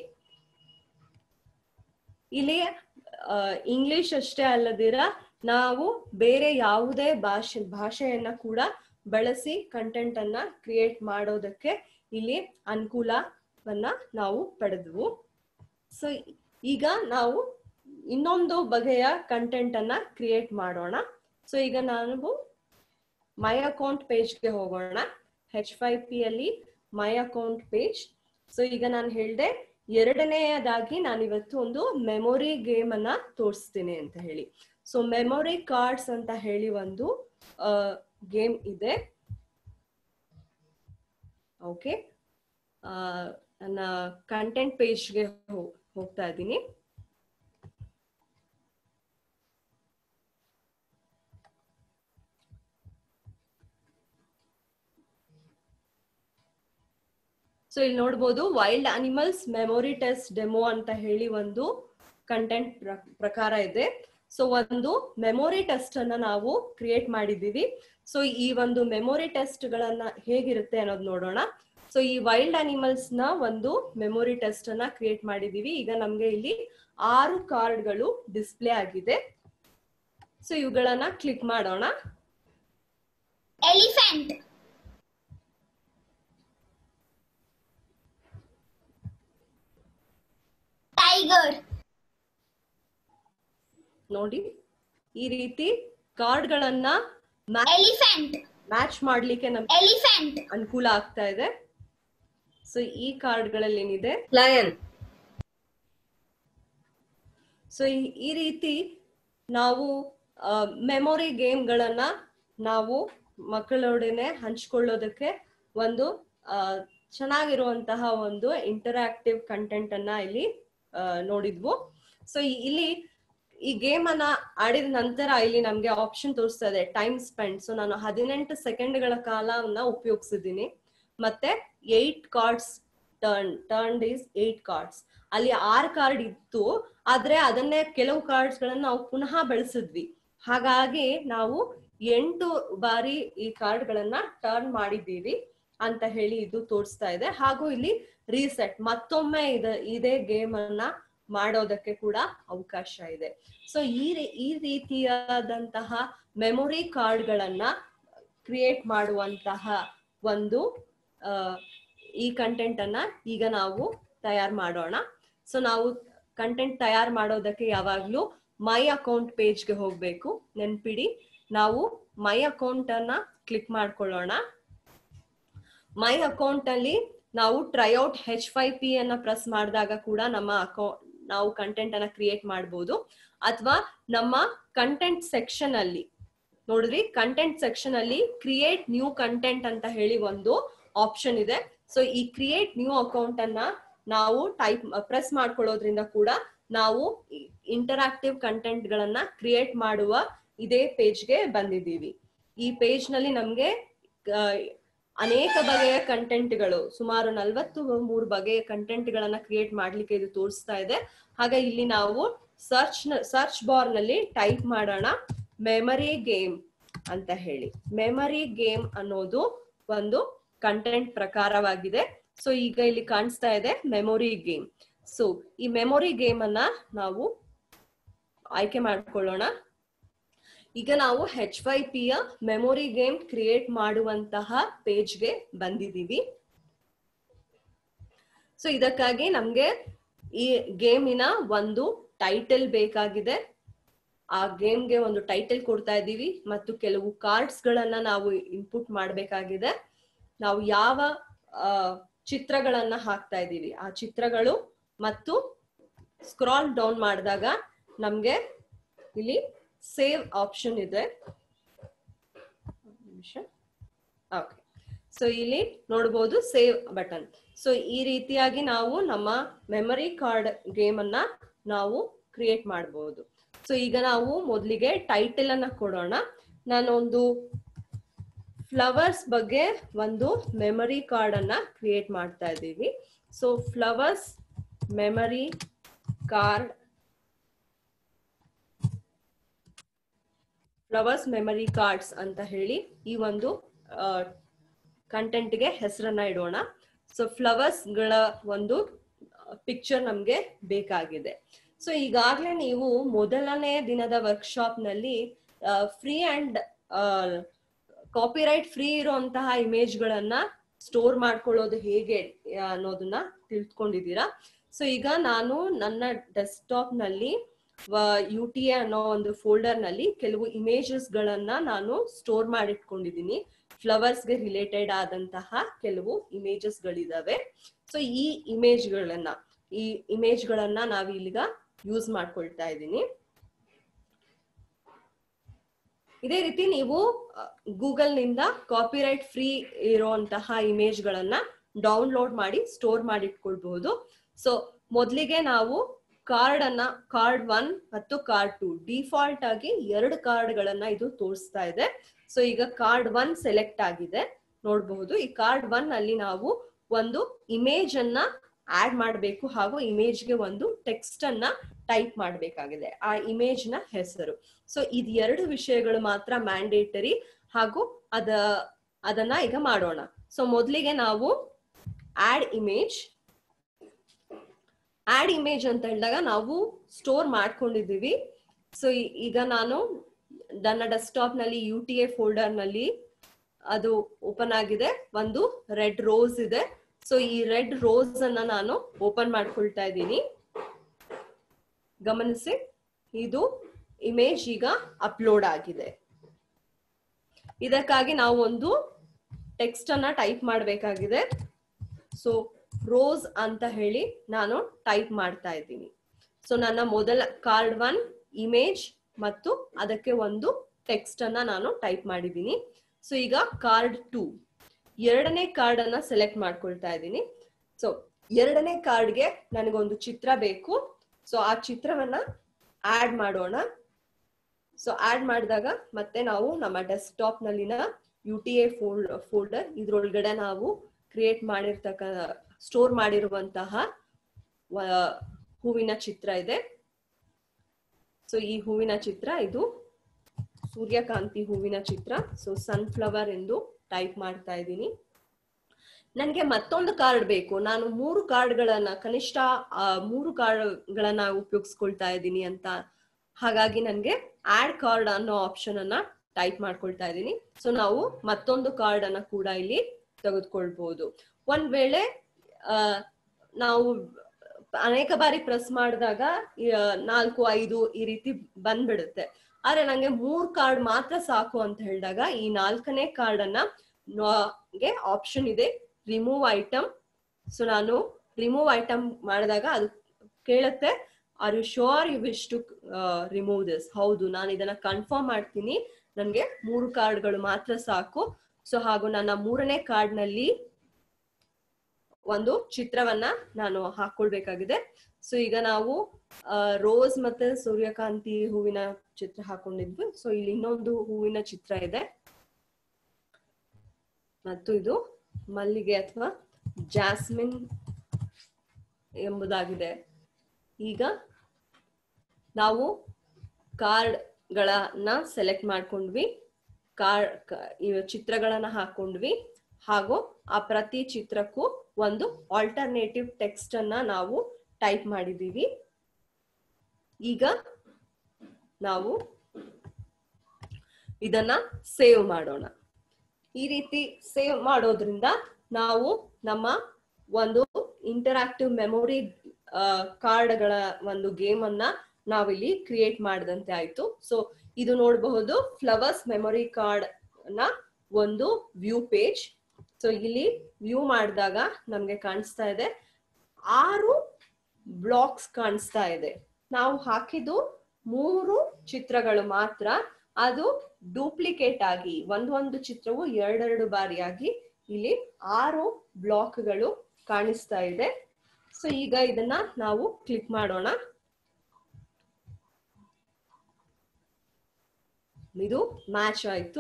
ಇಲ್ಲಿ ಇಂಗ್ಲಿಷ್ ಅಷ್ಟೇ ಅಲ್ಲದಿರ ನಾವು ಬೇರೆ ಯಾವುದೇ ಭಾಷೆ ಭಾಷೆಯನ್ನ ಕೂಡ ಬಳಸಿ ಕಂಟೆಂಟ್ ಅನ್ನ ಕ್ರಿಯೇಟ್ ಮಾಡೋದಕ್ಕೆ ಇಲ್ಲಿ ಅನುಕೂಲವನ್ನ ನಾವು ಪಡೆದ್ವು ಸೊ ಈಗ ನಾವು ಇನ್ನೊಂದು ಬಗೆಯ ಕಂಟೆಂಟ್ ಅನ್ನ ಕ್ರಿಯೇಟ್ ಮಾಡೋಣ ಸೊ ಈಗ ನಾವು ಮೈ ಅಕೌಂಟ್ ಪೇಜ್ಗೆ ಹೋಗೋಣ ಹೆಚ್ ಫೈ ಪಿ ಅಲ್ಲಿ ಮೈ ಅಕೌಂಟ್ ಪೇಜ್ ಸೊ ಈಗ ನಾನು ಹೇಳ್ದೆ ಎರಡನೆಯದಾಗಿ ನಾನು ಇವತ್ತು ಒಂದು ಮೆಮೊರಿ ಗೇಮ್ ಅನ್ನ ತೋರಿಸ್ತೀನಿ ಅಂತ ಹೇಳಿ ಸೊ ಮೆಮೊರಿ ಕಾರ್ಡ್ಸ್ ಅಂತ ಹೇಳಿ ಒಂದು ಗೇಮ್ ಇದೆ ಓಕೆ ನನ್ನ ಕಂಟೆಂಟ್ ಪೇಜ್ಗೆ ಹೋಗ್ತಾ ಇದ್ದೀನಿ ಸೊ ಇಲ್ಲಿ ನೋಡ್ಬೋದು wild animals memory test demo ಅಂತ ಹೇಳಿ ಒಂದು ಕಂಟೆಂಟ್ ಪ್ರಕಾರ ಇದೆ ಸೊ ಒಂದು ಮೆಮೊರಿ ಟೆಸ್ಟ್ ಅನ್ನ ನಾವು ಕ್ರಿಯೇಟ್ ಮಾಡಿದೀವಿ ಸೊ ಈ ಒಂದು ಮೆಮೊರಿ ಟೆಸ್ಟ್ ಗಳನ್ನ ಹೇಗಿರುತ್ತೆ ಅನ್ನೋದು ನೋಡೋಣ ಸೊ ಈ ವೈಲ್ಡ್ ಅನಿಮಲ್ಸ್ ನ ಒಂದು ಮೆಮೊರಿ ಟೆಸ್ಟ್ ಅನ್ನ ಕ್ರಿಯೇಟ್ ಮಾಡಿದೀವಿ ಈಗ ನಮ್ಗೆ ಇಲ್ಲಿ ಆರು ಕಾರ್ಡ್ಗಳು ಡಿಸ್ಪ್ಲೇ ಆಗಿದೆ ಸೊ ಇವುಗಳನ್ನ ಕ್ಲಿಕ್ ಮಾಡೋಣ elephant tiger ನೋಡಿ ಈ ರೀತಿ ಕಾರ್ಡ್ಗಳನ್ನ elephant ಮ್ಯಾಚ್ ಮಾಡ್ಲಿಕ್ಕೆ ನಮ್ಗೆ elephant ಅನುಕೂಲ ಆಗ್ತಾ ಇದೆ ಸೊ ಈ ಕಾರ್ಡ್ಗಳಲ್ಲಿ ಏನಿದೆ lion, ಸೊ ಈ ರೀತಿ ನಾವು ಮೆಮೊರಿ ಗೇಮ್ಗಳನ್ನ ನಾವು ಮಕ್ಕಳೊಡನೆ ಹಂಚ್ಕೊಳ್ಳೋದಕ್ಕೆ ಒಂದು ಆ, ಚೆನ್ನಾಗಿರುವಂತಹ ಒಂದು ಇಂಟರಾಕ್ಟಿವ್ ಕಂಟೆಂಟ್ ಅನ್ನ ಇಲ್ಲಿ ಆ, ನೋಡಿದ್ವು ಸೊ ಇಲ್ಲಿ ಈ ಗೇಮ್ ಅನ್ನ ಆಡಿದ ನಂತರ ಇಲ್ಲಿ ನಮ್ಗೆ ಆಪ್ಷನ್ ತೋರಿಸ್ತಾ ಇದೆ ಟೈಮ್ ಸ್ಪೆಂಡ್ ಸೊ ನಾನು ಹದಿನೆಂಟು ಸೆಕೆಂಡ್ಗಳ ಕಾಲವನ್ನ ಉಪಯೋಗಿಸಿದ್ದೀನಿ ಮತ್ತೆ eight cards turn turn is eight cards ಅಲ್ಲಿ ಆರ್ ಕಾರ್ಡ್ ಇತ್ತು ಆದ್ರೆ ಅದನ್ನೇ ಕೆಲವು ಕಾರ್ಡ್ಸ್ ಗಳನ್ನ ನಾವು ಪುನಃ ಬಳಸಿದ್ವಿ ಹಾಗಾಗಿ ನಾವು ಎಂಟು ಬಾರಿ ಈ ಕಾರ್ಡ್ ಗಳನ್ನ ಟರ್ನ್ ಮಾಡಿದ್ದೀವಿ ಅಂತ ಹೇಳಿ ಇದು ತೋರಿಸ್ತಾ ಇದೆ ಹಾಗೂ ಇಲ್ಲಿ ರೀಸೆಟ್ ಮತ್ತೊಮ್ಮೆ ಇದ ಇದೇ ಗೇಮ್ ಅನ್ನ ಮಾಡೋದಕ್ಕೆ ಕೂಡ ಅವಕಾಶ ಇದೆ ಸೊ ಈ ರೀ- ಈ ರೀತಿಯಾದಂತಹ ಮೆಮೊರಿ ಕಾರ್ಡ್ಗಳನ್ನ ಕ್ರಿಯೇಟ್ ಮಾಡುವಂತಹ ಒಂದು ಆ, ಈ ಕಂಟೆಂಟ್ ಅನ್ನ ಈಗ ನಾವು ತಯಾರು ಮಾಡೋಣ ಸೊ ನಾವು ಕಂಟೆಂಟ್ ತಯಾರು ಮಾಡೋದಕ್ಕೆ ಯಾವಾಗ್ಲೂ ಮೈ ಅಕೌಂಟ್ ಪೇಜ್ಗೆ ಹೋಗ್ಬೇಕು ನೆನ್ಪಿಡಿ ನಾವು ಮೈ ಅಕೌಂಟ್ ಅನ್ನ ಕ್ಲಿಕ್ ಮಾಡ್ಕೊಳ್ಳೋಣ ಮೈ ಅಕೌಂಟ್ ಅಲ್ಲಿ ನಾವು ಟ್ರೈಔಟ್ ಹೆಚ್ ಫೈ ಪಿ ಅನ್ನ ಪ್ರೆಸ್ ಮಾಡಿದಾಗ ಕೂಡ ನಮ್ಮ ಅಕೌಂಟ್ ನಾವು ಕಂಟೆಂಟ್ ಅನ್ನ ಕ್ರಿಯೇಟ್ ಮಾಡಬಹುದು ಅಥವಾ ನಮ್ಮ ಕಂಟೆಂಟ್ ಸೆಕ್ಷನ್ ಅಲ್ಲಿ ನೋಡಿದ್ರಿ ಕಂಟೆಂಟ್ ಸೆಕ್ಷನ್ ಅಲ್ಲಿ ಕ್ರಿಯೇಟ್ ನ್ಯೂ ಕಂಟೆಂಟ್ ಅಂತ ಹೇಳಿ ಒಂದು ಆಪ್ಷನ್ ಇದೆ ಸೊ ಈ ಕ್ರಿಯೇಟ್ ನ್ಯೂ ಅಕೌಂಟ್ ಅನ್ನ ನಾವು ಟೈಪ್ ಪ್ರೆಸ್ ಮಾಡ್ಕೊಳ್ಳೋದ್ರಿಂದ ಕೂಡ ನಾವು ಇಂಟರಾಕ್ಟಿವ್ ಕಂಟೆಂಟ್ ಗಳನ್ನ ಕ್ರಿಯೇಟ್ ಮಾಡುವ ಇದೇ ಪೇಜ್ಗೆ ಬಂದಿದ್ದೀವಿ ಈ ಪೇಜ್ ನಲ್ಲಿ ನಮ್ಗೆ ಆ, ಅನೇಕ ಬಗೆಯ ಕಂಟೆಂಟ್ಗಳು ಸುಮಾರು ನಲವತ್ತು ಮೂರು ಬಗೆಯ ಕಂಟೆಂಟ್ ಗಳನ್ನ ಕ್ರಿಯೇಟ್ ಮಾಡ್ಲಿಕ್ಕೆ ಇದು ತೋರಿಸ್ತಾ ಇದೆ ಹಾಗೆ ಇಲ್ಲಿ ನಾವು ಸರ್ಚ್ ಸರ್ಚ್ ಬಾರ್ ನಲ್ಲಿ ಟೈಪ್ ಮಾಡೋಣ ಮೆಮರಿ ಗೇಮ್ ಅಂತ ಹೇಳಿ ಮೆಮರಿ ಗೇಮ್ ಅನ್ನೋದು ಒಂದು ಕಂಟೆಂಟ್ ಪ್ರಕಾರವಾಗಿದೆ ಸೊ ಈಗ ಇಲ್ಲಿ ಕಾಣಿಸ್ತಾ ಇದೆ ಮೆಮೊರಿ ಗೇಮ್ ಸೊ ಈ ಮೆಮೊರಿ ಗೇಮ್ ಅನ್ನ ನಾವು ಆಯ್ಕೆ ಮಾಡ್ಕೊಳ್ಳೋಣ ಈಗ ನಾವು ಹೆಚ್ ವೈ ಪಿ ಯ ಮೆಮೊರಿ ಗೇಮ್ ಕ್ರಿಯೇಟ್ ಮಾಡುವಂತಹ ಪೇಜ್ಗೆ ಬಂದಿದ್ದೀವಿ ಸೊ ಇದಕ್ಕಾಗಿ ನಮ್ಗೆ ಈ ಗೇಮಿನ ಒಂದು ಟೈಟಲ್ ಬೇಕಾಗಿದೆ ಆ ಗೇಮ್ಗೆ ಒಂದು ಟೈಟಲ್ ಕೊಡ್ತಾ ಇದ್ದೀವಿ ಮತ್ತು ಕೆಲವು ಕಾರ್ಡ್ಸ್ ಗಳನ್ನ ನಾವು ಇನ್ಪುಟ್ ಮಾಡಬೇಕಾಗಿದೆ ನಾವು ಯಾವ ಆ, ಚಿತ್ರಗಳನ್ನ ಹಾಕ್ತಾ ಇದ್ದೀವಿ ಆ ಚಿತ್ರಗಳು ಮತ್ತು ಸ್ಕ್ರಾಲ್ ಡೌನ್ ಮಾಡಿದಾಗ ನಮ್ಗೆ ಇಲ್ಲಿ ಸೇವ್ ಆಪ್ಷನ್ ಇದೆ ಓಕೆ ಸೊ ಇಲ್ಲಿ ನೋಡ್ಬೋದು ಸೇವ್ ಬಟನ್ ಸೊ ಈ ರೀತಿಯಾಗಿ ನಾವು ನಮ್ಮ ಮೆಮರಿ ಕಾರ್ಡ್ ಗೇಮ್ ಅನ್ನ ನಾವು ಕ್ರಿಯೇಟ್ ಮಾಡಬಹುದು ಸೊ ಈಗ ನಾವು ಮೊದಲಿಗೆ ಟೈಟಲ್ ಅನ್ನ ಕೊಡೋಣ ನಾನೊಂದು ಫ್ಲವರ್ಸ್ ಬಗ್ಗೆ ಒಂದು ಮೆಮರಿ ಕಾರ್ಡ್ ಅನ್ನ ಕ್ರಿಯೇಟ್ ಮಾಡ್ತಾ ಇದ್ದೀವಿ so flowers memory card flowers memory cards ಅಂತ ಹೇಳಿ ಈ ಒಂದು ಕಂಟೆಂಟ್ಗೆ ಹೆಸರನ್ನ ಇಡೋಣ ಸೊ ಫ್ಲವರ್ಸ್ ಗಳ ಒಂದು ಪಿಕ್ಚರ್ ನಮ್ಗೆ ಬೇಕಾಗಿದೆ ಸೊ ಈಗಾಗಲೇ ನೀವು ಮೊದಲನೇ ದಿನದ ವರ್ಕ್ಶಾಪ್ ನಲ್ಲಿ ಫ್ರೀ ಅಂಡ್ ಕಾಪಿರೈಟ್ ಫ್ರೀ ಇರುವಂತಹ ಇಮೇಜ್ ಗಳನ್ನ ಸ್ಟೋರ್ ಮಾಡ್ಕೊಳ್ಳೋದು ಹೇಗೆ ಆ, ಅನ್ನೋದನ್ನ ತಿಳ್ಕೊಂಡಿದ್ದೀರಾ ಸೊ ಈಗ ನಾನು ನನ್ನ ಡೆಸ್ಕ್ಟಾಪ್ ನಲ್ಲಿ ಯು ಟಿ ಎ ಅನ್ನೋ ಒಂದು ಫೋಲ್ಡರ್ ನಲ್ಲಿ ಕೆಲವು ಇಮೇಜಸ್ ಗಳನ್ನ ನಾನು ಸ್ಟೋರ್ ಮಾಡಿಟ್ಕೊಂಡಿದ್ದೀನಿ ಫ್ಲವರ್ಸ್ ಗೆ ರಿಲೇಟೆಡ್ ಆದಂತಹ ಕೆಲವು ಇಮೇಜಸ್ ಗಳಿದಾವೆ ಸೊ ಈ ಇಮೇಜ್ ಗಳನ್ನ ಈ ಇಮೇಜ್ ಗಳನ್ನ ನಾವ್ ಇಲ್ಲಿಗ ಯೂಸ್ ಮಾಡ್ಕೊಳ್ತಾ ಇದ್ದೀನಿ ಇದೇ ರೀತಿ ನೀವು ಗೂಗಲ್ ನಿಂದ ಕಾಪಿರೈಟ್ ಫ್ರೀ ಇರುವಂತಹ ಇಮೇಜ್ ಗಳನ್ನ ಡೌನ್ಲೋಡ್ ಮಾಡಿ ಸ್ಟೋರ್ ಮಾಡಿಟ್ಕೊಳ್ಬಹುದು ಸೊ ಮೊದಲಿಗೆ ನಾವು ಕಾರ್ಡ್ ಅನ್ನ ಕಾರ್ಡ್ ಒನ್ ಮತ್ತು ಕಾರ್ಡ್ ಟು ಡಿಫಾಲ್ಟ್ ಆಗಿ ಎರಡು ಕಾರ್ಡ್ ಗಳನ್ನ ಇದು ತೋರಿಸ್ತಾ ಇದೆ ಸೊ ಈಗ ಕಾರ್ಡ್ ಒನ್ ಸೆಲೆಕ್ಟ್ ಆಗಿದೆ ನೋಡಬಹುದು ಈ ಕಾರ್ಡ್ ಒನ್ ಅಲ್ಲಿ ನಾವು ಒಂದು ಇಮೇಜ್ ಅನ್ನ ಆಡ್ ಮಾಡಬೇಕು ಹಾಗೂ ಇಮೇಜ್ ಗೆ ಒಂದು ಟೆಕ್ಸ್ಟ್ ಅನ್ನ ಟೈಪ್ ಮಾಡಬೇಕಾಗಿದೆ ಆ ಇಮೇಜ್ ನ ಹೆಸರು ಸೊ ಇದ್ ಎರಡು ವಿಷಯಗಳು ಮಾತ್ರ ಮ್ಯಾಂಡೇಟರಿ ಹಾಗೂ ಅದ ಅದನ್ನ ಈಗ ಮಾಡೋಣ ಸೊ ಮೊದಲಿಗೆ ನಾವು ಆಡ್ ಇಮೇಜ್ ಆಡ್ ಇಮೇಜ್ ಅಂತ ಹೇಳಿದಾಗ ನಾವು ಸ್ಟೋರ್ ಮಾಡ್ಕೊಂಡಿದೀವಿ ಸೊ ಈಗ ನಾನು ನನ್ನ ಡೆಸ್ಕ್ಟಾಪ್ ನಲ್ಲಿ ಯು ಟಿ ಎ ಫೋಲ್ಡರ್ ನಲ್ಲಿ ಅದು ಓಪನ್ ಆಗಿದೆ ಒಂದು ರೆಡ್ ರೋಸ್ ಇದೆ ಸೊ ಈ ರೆಡ್ ರೋಸ್ ಅನ್ನ ನಾನು ಓಪನ್ ಮಾಡ್ಕೊಳ್ತಾ ಇದ್ದೀನಿ ಗಮನಿಸಿ ಇದು ಇಮೇಜ್ ಈಗ ಅಪ್ಲೋಡ್ ಆಗಿದೆ ಇದಕ್ಕಾಗಿ ನಾವು ಒಂದು ಟೆಕ್ಸ್ಟ್ ಅನ್ನ ಟೈಪ್ ಮಾಡಬೇಕಾಗಿದೆ ಸೊ ರೋಸ್ ಅಂತ ಹೇಳಿ ನಾನು ಟೈಪ್ ಮಾಡ್ತಾ ಇದ್ದೀನಿ ಸೊ ನನ್ನ ಮೊದಲ ಕಾರ್ಡ್ ಒನ್ ಇಮೇಜ್ ಮತ್ತು ಅದಕ್ಕೆ ಒಂದು ಟೆಕ್ಸ್ಟ್ ಅನ್ನ ನಾನು ಟೈಪ್ ಮಾಡಿದ್ದೀನಿ ಸೊ ಈಗ ಕಾರ್ಡ್ ಟೂ ಎರಡನೇ ಕಾರ್ಡ್ ಅನ್ನ ಸೆಲೆಕ್ಟ್ ಮಾಡ್ಕೊಳ್ತಾ ಇದ್ದೀನಿ ಸೊ ಎರಡನೇ ಕಾರ್ಡ್ಗೆ ನನಗೊಂದು ಚಿತ್ರ ಬೇಕು ಸೊ ಆ ಚಿತ್ರವನ್ನ ಆಡ್ ಮಾಡೋಣ ಸೊ ಆಡ್ ಮಾಡಿದಾಗ ಮತ್ತೆ ನಾವು ನಮ್ಮ ಡೆಸ್ಕ್ಟಾಪ್ ನಲ್ಲಿನ U T A fold folder ಇದ್ರೊಳಗಡೆ ನಾವು ಕ್ರಿಯೇಟ್ ಮಾಡಿರ್ತಕ್ಕ ಸ್ಟೋರ್ ಮಾಡಿರುವಂತಹ ವ- ಹೂವಿನ ಚಿತ್ರ ಇದೆ ಸೊ ಈ ಹೂವಿನ ಚಿತ್ರ ಇದು ಸೂರ್ಯಕಾಂತಿ ಹೂವಿನ ಚಿತ್ರ ಸೊ ಸನ್ಫ್ಲವರ್ ಎಂದು ಟೈಪ್ ಮಾಡ್ತಾ ಇದ್ದೀನಿ ನನಗೆ ಮತ್ತೊಂದು ಕಾರ್ಡ್ ಬೇಕು ನಾನು ಮೂರು ಕಾರ್ಡ್ಗಳನ್ನ ಕನಿಷ್ಠ ಆ, ಮೂರು ಕಾರ್ಡ್ಗಳನ್ನ ಉಪಯೋಗಿಸ್ಕೊಳ್ತಾ ಇದ್ದೀನಿ ಅಂತ ಹಾಗಾಗಿ ನನಗೆ ಆಡ್ ಕಾರ್ಡ್ ಅನ್ನೋ ಆಪ್ಷನ್ ಅನ್ನ ಟೈಪ್ ಮಾಡ್ಕೊಳ್ತಾ ಇದ್ದೀನಿ ಸೊ ನಾವು ಮತ್ತೊಂದು ಕಾರ್ಡ್ ಅನ್ನ ಕೂಡ ಇಲ್ಲಿ ತೆಗೆದುಕೊಳ್ಬಹುದು ಒಂದ್ ವೇಳೆ ಆ, ನಾವು ಅನೇಕ ಬಾರಿ ಪ್ರೆಸ್ ಮಾಡಿದಾಗ ಈ, ಆ, ನಾಲ್ಕು ಐದು ಈ ರೀತಿ ಬಂದ್ಬಿಡುತ್ತೆ ಆದ್ರೆ ನಂಗೆ ಮೂರ್ ಕಾರ್ಡ್ ಮಾತ್ರ ಸಾಕು ಅಂತ ಹೇಳಿದಾಗ ಈ ನಾಲ್ಕನೇ ಕಾರ್ಡ್ ಅನ್ನ ಗೆ ಆಪ್ಷನ್ ಇದೆ ರಿಮೂವ್ ಐಟಮ್ ಸೊ ನಾನು ರಿಮೂವ್ ಐಟಮ್ ಮಾಡಿದಾಗ ಅದು ಕೇಳುತ್ತೆ are you sure you wish to remove this ಹೌದು ನಾನು ಇದನ್ನ ಕನ್ಫರ್ಮ್ ಮಾಡ್ತೀನಿ ನನಗೆ ಮೂರು ಕಾರ್ಡ್ಗಳು ಮಾತ್ರ ಸಾಕು ಸೊ ಹಾಗೂ ನನ್ನ ಮೂರನೇ ಕಾರ್ಡ್ ನಲ್ಲಿ ಒಂದು ಚಿತ್ರವನ್ನ ನಾನು ಹಾಕೊಳ್ಬೇಕಾಗಿದೆ ಸೊ ಈಗ ನಾವು ರೋಸ್ ಮತ್ತೆ ಸೂರ್ಯಕಾಂತಿ ಹೂವಿನ ಚಿತ್ರ ಹಾಕೊಂಡಿದ್ವಿ ಸೊ ಇಲ್ಲಿ ಇನ್ನೊಂದು ಹೂವಿನ ಚಿತ್ರ ಇದೆ ಮತ್ತು ಇದು ಮಲ್ಲಿಗೆ ಅಥವಾ ಜಾಸ್ಮಿನ್ ಎಂಬುದಾಗಿದೆ ಈಗ ನಾವು ಕಾರ್ಡ್ ಗಳನ್ನ ಸೆಲೆಕ್ಟ್ ಮಾಡ್ಕೊಂಡ್ವಿ ಕಾರ್ಡ್ ಚಿತ್ರಗಳನ್ನ ಹಾಕೊಂಡ್ವಿ ಹಾಗೂ ಆ ಪ್ರತಿ ಚಿತ್ರಕ್ಕೂ ಒಂದು ಆಲ್ಟರ್ನೇಟಿವ್ ಟೆಕ್ಸ್ಟ್ ಅನ್ನ ನಾವು ಟೈಪ್ ಮಾಡಿದೀವಿ ಈಗ ನಾವು ಇದನ್ನ ಸೇವ್ ಮಾಡೋಣ ಈ ರೀತಿ ಸೇವ್ ಮಾಡೋದ್ರಿಂದ ನಾವು ನಮ್ಮ ಒಂದು ಇಂಟರಾಕ್ಟಿವ್ ಮೆಮೊರಿ ಕಾರ್ಡ್ಗಳ ಒಂದು ಗೇಮ್ ಅನ್ನ ನಾವಿಲ್ಲಿ ಕ್ರಿಯೇಟ್ ಮಾಡಿದಂತೆ ಆಯ್ತು ಸೊ ಇದು ನೋಡಬಹುದು ಫ್ಲವರ್ಸ್ ಮೆಮೊರಿ ಕಾರ್ಡ್ ನ ಒಂದು ವ್ಯೂ ಪೇಜ್ ಸೊ ಇಲ್ಲಿ ವ್ಯೂ ಮಾಡಿದಾಗ ನಮ್ಗೆ ಕಾಣಿಸ್ತಾ ಇದೆ ಆರು ಬ್ಲಾಕ್ಸ್ ಕಾಣಿಸ್ತಾ ಇದೆ ನಾವು ಹಾಕಿದ್ದು ಮೂರು ಚಿತ್ರಗಳು ಮಾತ್ರ ಅದು ಡೂಪ್ಲಿಕೇಟ್ ಆಗಿ ಒಂದೊಂದು ಚಿತ್ರವು ಎರಡೆರಡು ಬಾರಿಯಾಗಿ ಇಲ್ಲಿ ಆರು ಬ್ಲಾಕ್ಗಳು ಕಾಣಿಸ್ತಾ ಇದೆ ಸೊ ಈಗ ಇದನ್ನ ನಾವು ಕ್ಲಿಕ್ ಮಾಡೋಣ ಇದು ಮ್ಯಾಚ್ ಆಯ್ತು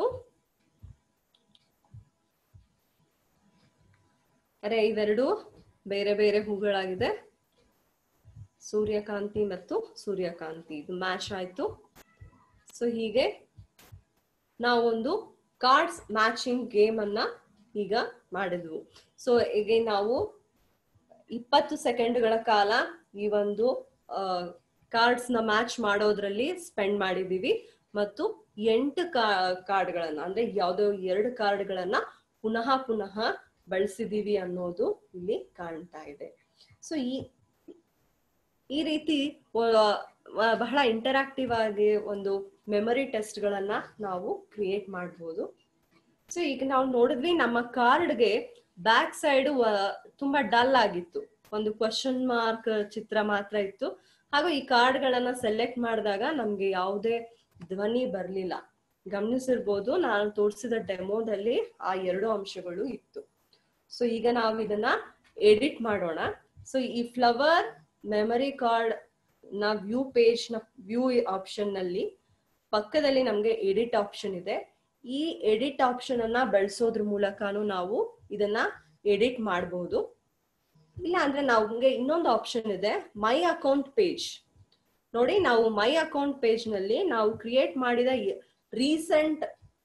ಅರೆ ಇವೆರಡು ಬೇರೆ ಬೇರೆ ಹೂಗಳಾಗಿದೆ ಸೂರ್ಯಕಾಂತಿ ಮತ್ತು ಸೂರ್ಯಕಾಂತಿ ಇದು ಮ್ಯಾಚ್ ಆಯ್ತು ಸೊ ಹೀಗೆ ನಾವೊಂದು ಕಾರ್ಡ್ಸ್ ಮ್ಯಾಚಿಂಗ್ ಗೇಮ್ ಅನ್ನ ಈಗ ಮಾಡಿದ್ವು ಸೊ ಈಗ ನಾವು ಇಪ್ಪತ್ತು ಸೆಕೆಂಡ್ಗಳ ಕಾಲ ಈ ಒಂದು ಕಾರ್ಡ್ಸ್ ನ ಮ್ಯಾಚ್ ಮಾಡೋದ್ರಲ್ಲಿ ಸ್ಪೆಂಡ್ ಮಾಡಿದೀವಿ ಮತ್ತು ಎಂಟು ಕಾರ್ಡ್ಗಳನ್ನ ಅಂದ್ರೆ ಯಾವ್ದೋ ಎರಡು ಕಾರ್ಡ್ಗಳನ್ನ ಪುನಃ ಪುನಃ ಬಳಸಿದೀವಿ ಅನ್ನೋದು ಇಲ್ಲಿ ಕಾಣ್ತಾ ಇದೆ ಸೊ ಈ ಈ ರೀತಿ ವ- ವ- ಬಹಳ ಇಂಟರಾಕ್ಟಿವ್ ಆಗಿ ಒಂದು ಮೆಮೊರಿ ಟೆಸ್ಟ್ ಗಳನ್ನ ನಾವು ಕ್ರಿಯೇಟ್ ಮಾಡಬಹುದು ಸೊ ಈಗ ನಾವು ನೋಡಿದ್ವಿ ನಮ್ಮ ಕಾರ್ಡ್ಗೆ ಬ್ಯಾಕ್ ಸೈಡ್ ತುಂಬಾ ಡಲ್ ಆಗಿತ್ತು ಒಂದು ಕ್ವಶನ್ ಮಾರ್ಕ್ ಚಿತ್ರ ಮಾತ್ರ ಇತ್ತು ಹಾಗೂ ಈ ಕಾರ್ಡ್ ಗಳನ್ನ ಸೆಲೆಕ್ಟ್ ಮಾಡಿದಾಗ ನಮ್ಗೆ ಯಾವುದೇ ಧ್ವನಿ ಬರ್ಲಿಲ್ಲ ಗಮನಿಸಿರ್ಬೋದು ನಾನು ತೋರಿಸಿದ ಡೆಮೋದಲ್ಲಿ ಆ ಎರಡು ಅಂಶಗಳು ಇತ್ತು ಸೊ ಈಗ ನಾವು ಇದನ್ನ ಎಡಿಟ್ ಮಾಡೋಣ ಸೊ ಈ ಫ್ಲವರ್ ಮೆಮರಿ ಕಾರ್ಡ್ ನ ವ್ಯೂ ಪೇಜ್ ನ ವ್ಯೂ ಆಪ್ಷನ್ ನಲ್ಲಿ ಪಕ್ಕದಲ್ಲಿ ನಮ್ಗೆ ಎಡಿಟ್ ಆಪ್ಷನ್ ಇದೆ ಈ ಎಡಿಟ್ ಆಪ್ಷನ್ ಅನ್ನ ಬಳಸೋದ್ರ ಮೂಲಕನೂ ನಾವು ಇದನ್ನ ಎಡಿಟ್ ಮಾಡಬಹುದು ಇಲ್ಲ ಅಂದ್ರೆ ನಮ್ಗೆ ಇನ್ನೊಂದು ಆಪ್ಷನ್ ಇದೆ ಮೈ ಅಕೌಂಟ್ ಪೇಜ್ ನೋಡಿ ನಾವು ಮೈ ಅಕೌಂಟ್ ಪೇಜ್ ನಲ್ಲಿ ನಾವು ಕ್ರಿಯೇಟ್ ಮಾಡಿದ ರೀಸೆಂಟ್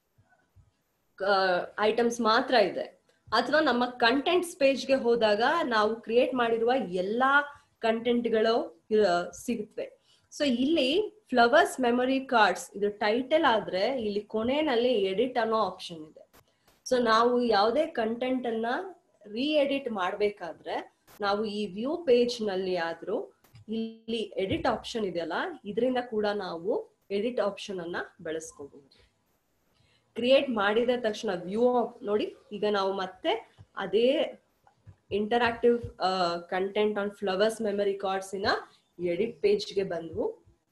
ಐಟಮ್ಸ್ ಮಾತ್ರ ಇದೆ ಅಥವಾ ನಮ್ಮ ಕಂಟೆಂಟ್ಸ್ ಪೇಜ್ಗೆ ಹೋದಾಗ ನಾವು ಕ್ರಿಯೇಟ್ ಮಾಡಿರುವ ಎಲ್ಲಾ ಕಂಟೆಂಟ್ಗಳು ಸಿಗುತ್ತವೆ ಸೊ ಇಲ್ಲಿ ಫ್ಲವರ್ಸ್ ಮೆಮೊರಿ ಕಾರ್ಡ್ಸ್ ಇದು ಟೈಟಲ್ ಆದ್ರೆ ಇಲ್ಲಿ ಕೊನೆಯಲ್ಲಿ ಎಡಿಟ್ ಅನ್ನೋ ಆಪ್ಷನ್ ಇದೆ ಸೊ ನಾವು ಯಾವುದೇ ಕಂಟೆಂಟ್ ಅನ್ನ ರೀ ಎಡಿಟ್ ಮಾಡ್ಬೇಕಾದ್ರೆ ನಾವು ಈ ವ್ಯೂ ಪೇಜ್ ನಲ್ಲಿ ಆದ್ರೂ ಇಲ್ಲಿ ಎಡಿಟ್ ಆಪ್ಷನ್ ಇದೆಯಲ್ಲ ಇದರಿಂದ ಕೂಡ ನಾವು ಎಡಿಟ್ ಆಪ್ಷನ್ ಅನ್ನ ಬಳಸ್ಕೋಬಹುದು ಕ್ರಿಯೇಟ್ ಮಾಡಿದ ತಕ್ಷಣ ವ್ಯೂ ನೋಡಿ ಈಗ ನಾವು ಮತ್ತೆ ಅದೇ interactive content on flowers memory cards ಇನ ಎಡಿಟ್ ಪೇಜ್ಗೆ ಬಂದ್ವು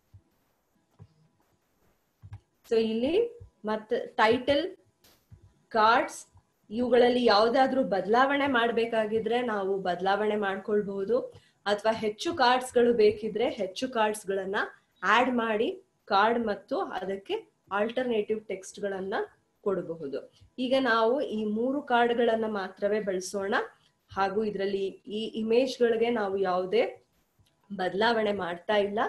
ಸೊ ಇಲ್ಲಿ ಮತ್ತೆ ಟೈಟಲ್ ಕಾರ್ಡ್ಸ್ ಇವುಗಳಲ್ಲಿ ಯಾವ್ದಾದ್ರು ಬದಲಾವಣೆ ಮಾಡ್ಬೇಕಾಗಿದ್ರೆ ನಾವು ಬದಲಾವಣೆ ಮಾಡ್ಕೊಳ್ಬಹುದು ಅಥವಾ ಹೆಚ್ಚು ಕಾರ್ಡ್ಸ್ ಗಳು ಬೇಕಿದ್ರೆ ಹೆಚ್ಚು ಕಾರ್ಡ್ಸ್ ಗಳನ್ನ ಆಡ್ ಮಾಡಿ ಕಾರ್ಡ್ ಮತ್ತು ಅದಕ್ಕೆ ಆಲ್ಟರ್ನೇಟಿವ್ ಟೆಕ್ಸ್ಟ್ ಗಳನ್ನ ಕೊಡಬಹುದು ಈಗ ನಾವು ಈ ಮೂರು ಕಾರ್ಡ್ ಗಳನ್ನ ಮಾತ್ರವೇ ಬಳಸೋಣ ಹಾಗೂ ಇದರಲ್ಲಿ ಈ ಇಮೇಜ್ ಗಳಿಗೆ ನಾವು ಯಾವುದೇ ಬದಲಾವಣೆ ಮಾಡ್ತಾ ಇಲ್ಲ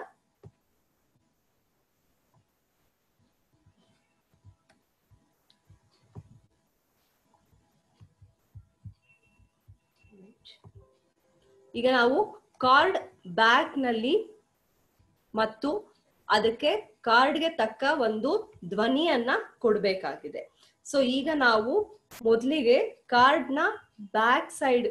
ಈಗ ನಾವು ಕಾರ್ಡ್ ಬ್ಯಾಕ್ ನಲ್ಲಿ ಮತ್ತು ಅದಕ್ಕೆ ಕಾರ್ಡ್ಗೆ ತಕ್ಕ ಒಂದು ಧ್ವನಿಯನ್ನ ಕೊಡ್ಬೇಕಾಗಿದೆ ಸೊ ಈಗ ನಾವು ಮೊದಲಿಗೆ ಕಾರ್ಡ್ನ ಬ್ಯಾಕ್ ಸೈಡ್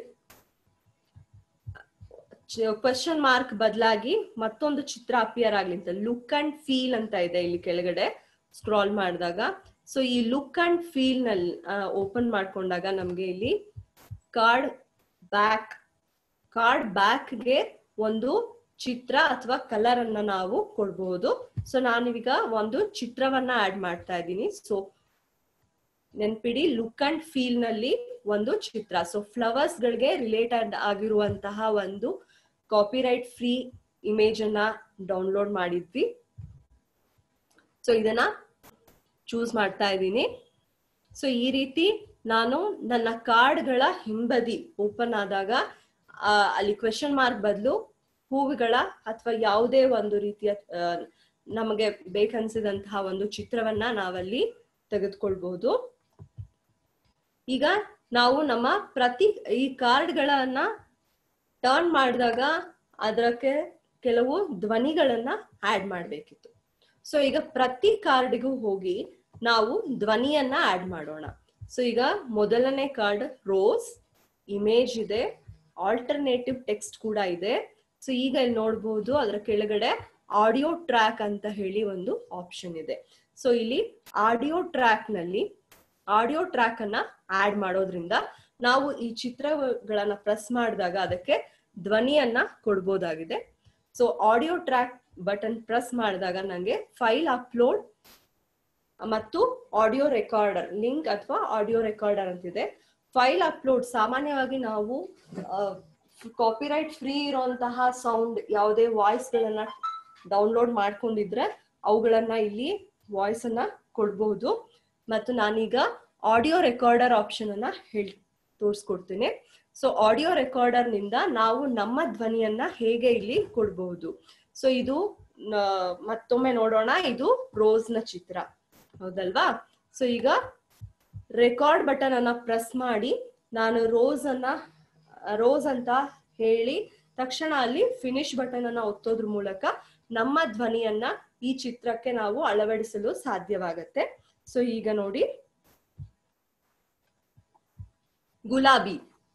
ಕ್ವಶನ್ ಮಾರ್ಕ್ ಬದಲಾಗಿ ಮತ್ತೊಂದು ಚಿತ್ರ ಅಪಿಯರ್ ಆಗ್ಲಿ ಅಂತ ಲುಕ್ ಅಂಡ್ ಫೀಲ್ ಅಂತ ಇದೆ ಇಲ್ಲಿ ಕೆಳಗಡೆ ಸ್ಕ್ರಾಲ್ ಮಾಡಿದಾಗ ಸೊ ಈ ಲುಕ್ ಅಂಡ್ ಫೀಲ್ ನಲ್ಲಿ ಓಪನ್ ಮಾಡ್ಕೊಂಡಾಗ ನಮ್ಗೆ ಇಲ್ಲಿ ಕಾರ್ಡ್ ಬ್ಯಾಕ್ ಕಾರ್ಡ್ ಬ್ಯಾಕ್ಗೆ ಒಂದು ಚಿತ್ರ ಅಥವಾ ಕಲರ್ ಅನ್ನ ನಾವು ಕೊಡ್ಬಹುದು ಸೊ ನಾನೀಗ ಒಂದು ಚಿತ್ರವನ್ನ ಆಡ್ ಮಾಡ್ತಾ ಇದ್ದೀನಿ ಸೊ ನೆನ್ಪಿಡಿ ಲುಕ್ ಅಂಡ್ ಫೀಲ್ ನಲ್ಲಿ ಒಂದು ಚಿತ್ರ ಸೊ ಫ್ಲವರ್ಸ್ ಗಳಿಗೆ ರಿಲೇಟೆಡ್ ಆಗಿರುವಂತಹ ಒಂದು ಕಾಪಿರೈಟ್ ಫ್ರೀ ಇಮೇಜ್ ಅನ್ನ ಡೌನ್ಲೋಡ್ ಮಾಡಿದ್ವಿ ಸೊ ಇದನ್ನ ಚೂಸ್ ಮಾಡ್ತಾ ಇದ್ದೀನಿ ಸೊ ಈ ರೀತಿ ನಾನು ನನ್ನ ಕಾರ್ಡ್ಗಳ ಹಿಂಬದಿ ಓಪನ್ ಆದಾಗ ಆ, ಅಲ್ಲಿ ಕ್ವೆಶನ್ ಮಾರ್ಕ್ ಬದಲು ಹೂವುಗಳ ಅಥವಾ ಯಾವುದೇ ಒಂದು ರೀತಿಯ ಆ, ನಮಗೆ ಬೇಕನ್ಸಿದಂತಹ ಒಂದು ಚಿತ್ರವನ್ನ ನಾವಲ್ಲಿ ತೆಗೆದುಕೊಳ್ಬಹುದು ಈಗ ನಾವು ನಮ್ಮ ಪ್ರತಿ ಈ ಕಾರ್ಡ್ಗಳನ್ನ ಟರ್ನ್ ಮಾಡಿದಾಗ ಅದಕ್ಕೆ ಕೆಲವು ಧ್ವನಿಗಳನ್ನ ಆಡ್ ಮಾಡ್ಬೇಕಿತ್ತು ಸೊ ಈಗ ಪ್ರತಿ ಕಾರ್ಡ್ಗೂ ಹೋಗಿ ನಾವು ಧ್ವನಿಯನ್ನ ಆಡ್ ಮಾಡೋಣ ಸೊ ಈಗ ಮೊದಲನೇ ಕಾರ್ಡ್ ರೋಸ್ ಇಮೇಜ್ ಇದೆ ಆಲ್ಟರ್ನೇಟಿವ್ ಟೆಕ್ಸ್ಟ್ ಕೂಡ ಇದೆ ಸೊ ಈಗ ಇಲ್ಲಿ ನೋಡ್ಬೋದು ಅದರ ಕೆಳಗಡೆ ಆಡಿಯೋ ಟ್ರ್ಯಾಕ್ ಅಂತ ಹೇಳಿ ಒಂದು ಆಪ್ಷನ್ ಇದೆ ಸೊ ಇಲ್ಲಿ ಆಡಿಯೋ ಟ್ರ್ಯಾಕ್ ನಲ್ಲಿ ಆಡಿಯೋ ಟ್ರ್ಯಾಕ್ ಅನ್ನ ಆಡ್ ಮಾಡೋದ್ರಿಂದ ನಾವು ಈ ಚಿತ್ರಗಳನ್ನ ಪ್ರೆಸ್ ಮಾಡಿದಾಗ ಅದಕ್ಕೆ ಧ್ವನಿಯನ್ನ ಕೊಡ್ಬೋದಾಗಿದೆ so audio track button press ಮಾಡಿದಾಗ ನಂಗೆ ಫೈಲ್ ಅಪ್ಲೋಡ್ ಮತ್ತು ಆಡಿಯೋ ರೆಕಾರ್ಡರ್ ಲಿಂಕ್ ಅಥವಾ ಆಡಿಯೋ ರೆಕಾರ್ಡರ್ ಅಂತಿದೆ ಫೈಲ್ ಅಪ್ಲೋಡ್ ಸಾಮಾನ್ಯವಾಗಿ ನಾವು ಕಾಪಿರೈಟ್ ಫ್ರೀ ಇರುವಂತಹ ಸೌಂಡ್ ಯಾವುದೇ ವಾಯ್ಸ್ ಗಳನ್ನ ಡೌನ್ಲೋಡ್ ಮಾಡ್ಕೊಂಡಿದ್ರೆ ಅವುಗಳನ್ನ ಇಲ್ಲಿ ವಾಯ್ಸ್ ಅನ್ನ ಕೊಡ್ಬಹುದು ಮತ್ತು ನಾನೀಗ ಆಡಿಯೋ ರೆಕಾರ್ಡರ್ ಆಪ್ಷನ್ ಅನ್ನ ಹೇಳಿ ತೋರಿಸ್ಕೊಡ್ತೀನಿ ಸೊ ಆಡಿಯೋ ರೆಕಾರ್ಡರ್ ನಿಂದ ನಾವು ನಮ್ಮ ಧ್ವನಿಯನ್ನ ಹೇಗೆ ಇಲ್ಲಿ ಕೊಡ್ಬಹುದು ಸೊ ಇದು ನ- ಮತ್ತೊಮ್ಮೆ ನೋಡೋಣ ಇದು ರೋಸ್ ನ ಚಿತ್ರ ಹೌದಲ್ವಾ ಸೊ ಈಗ ರೆಕಾರ್ಡ್ ಬಟನ್ ಅನ್ನ ಪ್ರೆಸ್ ಮಾಡಿ ನಾನು ರೋಸ್ ಅನ್ನ ರೋಸ್ ಅಂತ ಹೇಳಿ ತಕ್ಷಣ ಅಲ್ಲಿ ಫಿನಿಶ್ ಬಟನ್ ಅನ್ನ ಒತ್ತೋದ್ರ ಮೂಲಕ ನಮ್ಮ ಧ್ವನಿಯನ್ನ ಈ ಚಿತ್ರಕ್ಕೆ ನಾವು ಅಳವಡಿಸಲು ಸಾಧ್ಯವಾಗತ್ತೆ ಸೊ ಈಗ ನೋಡಿ ಗುಲಾಬಿ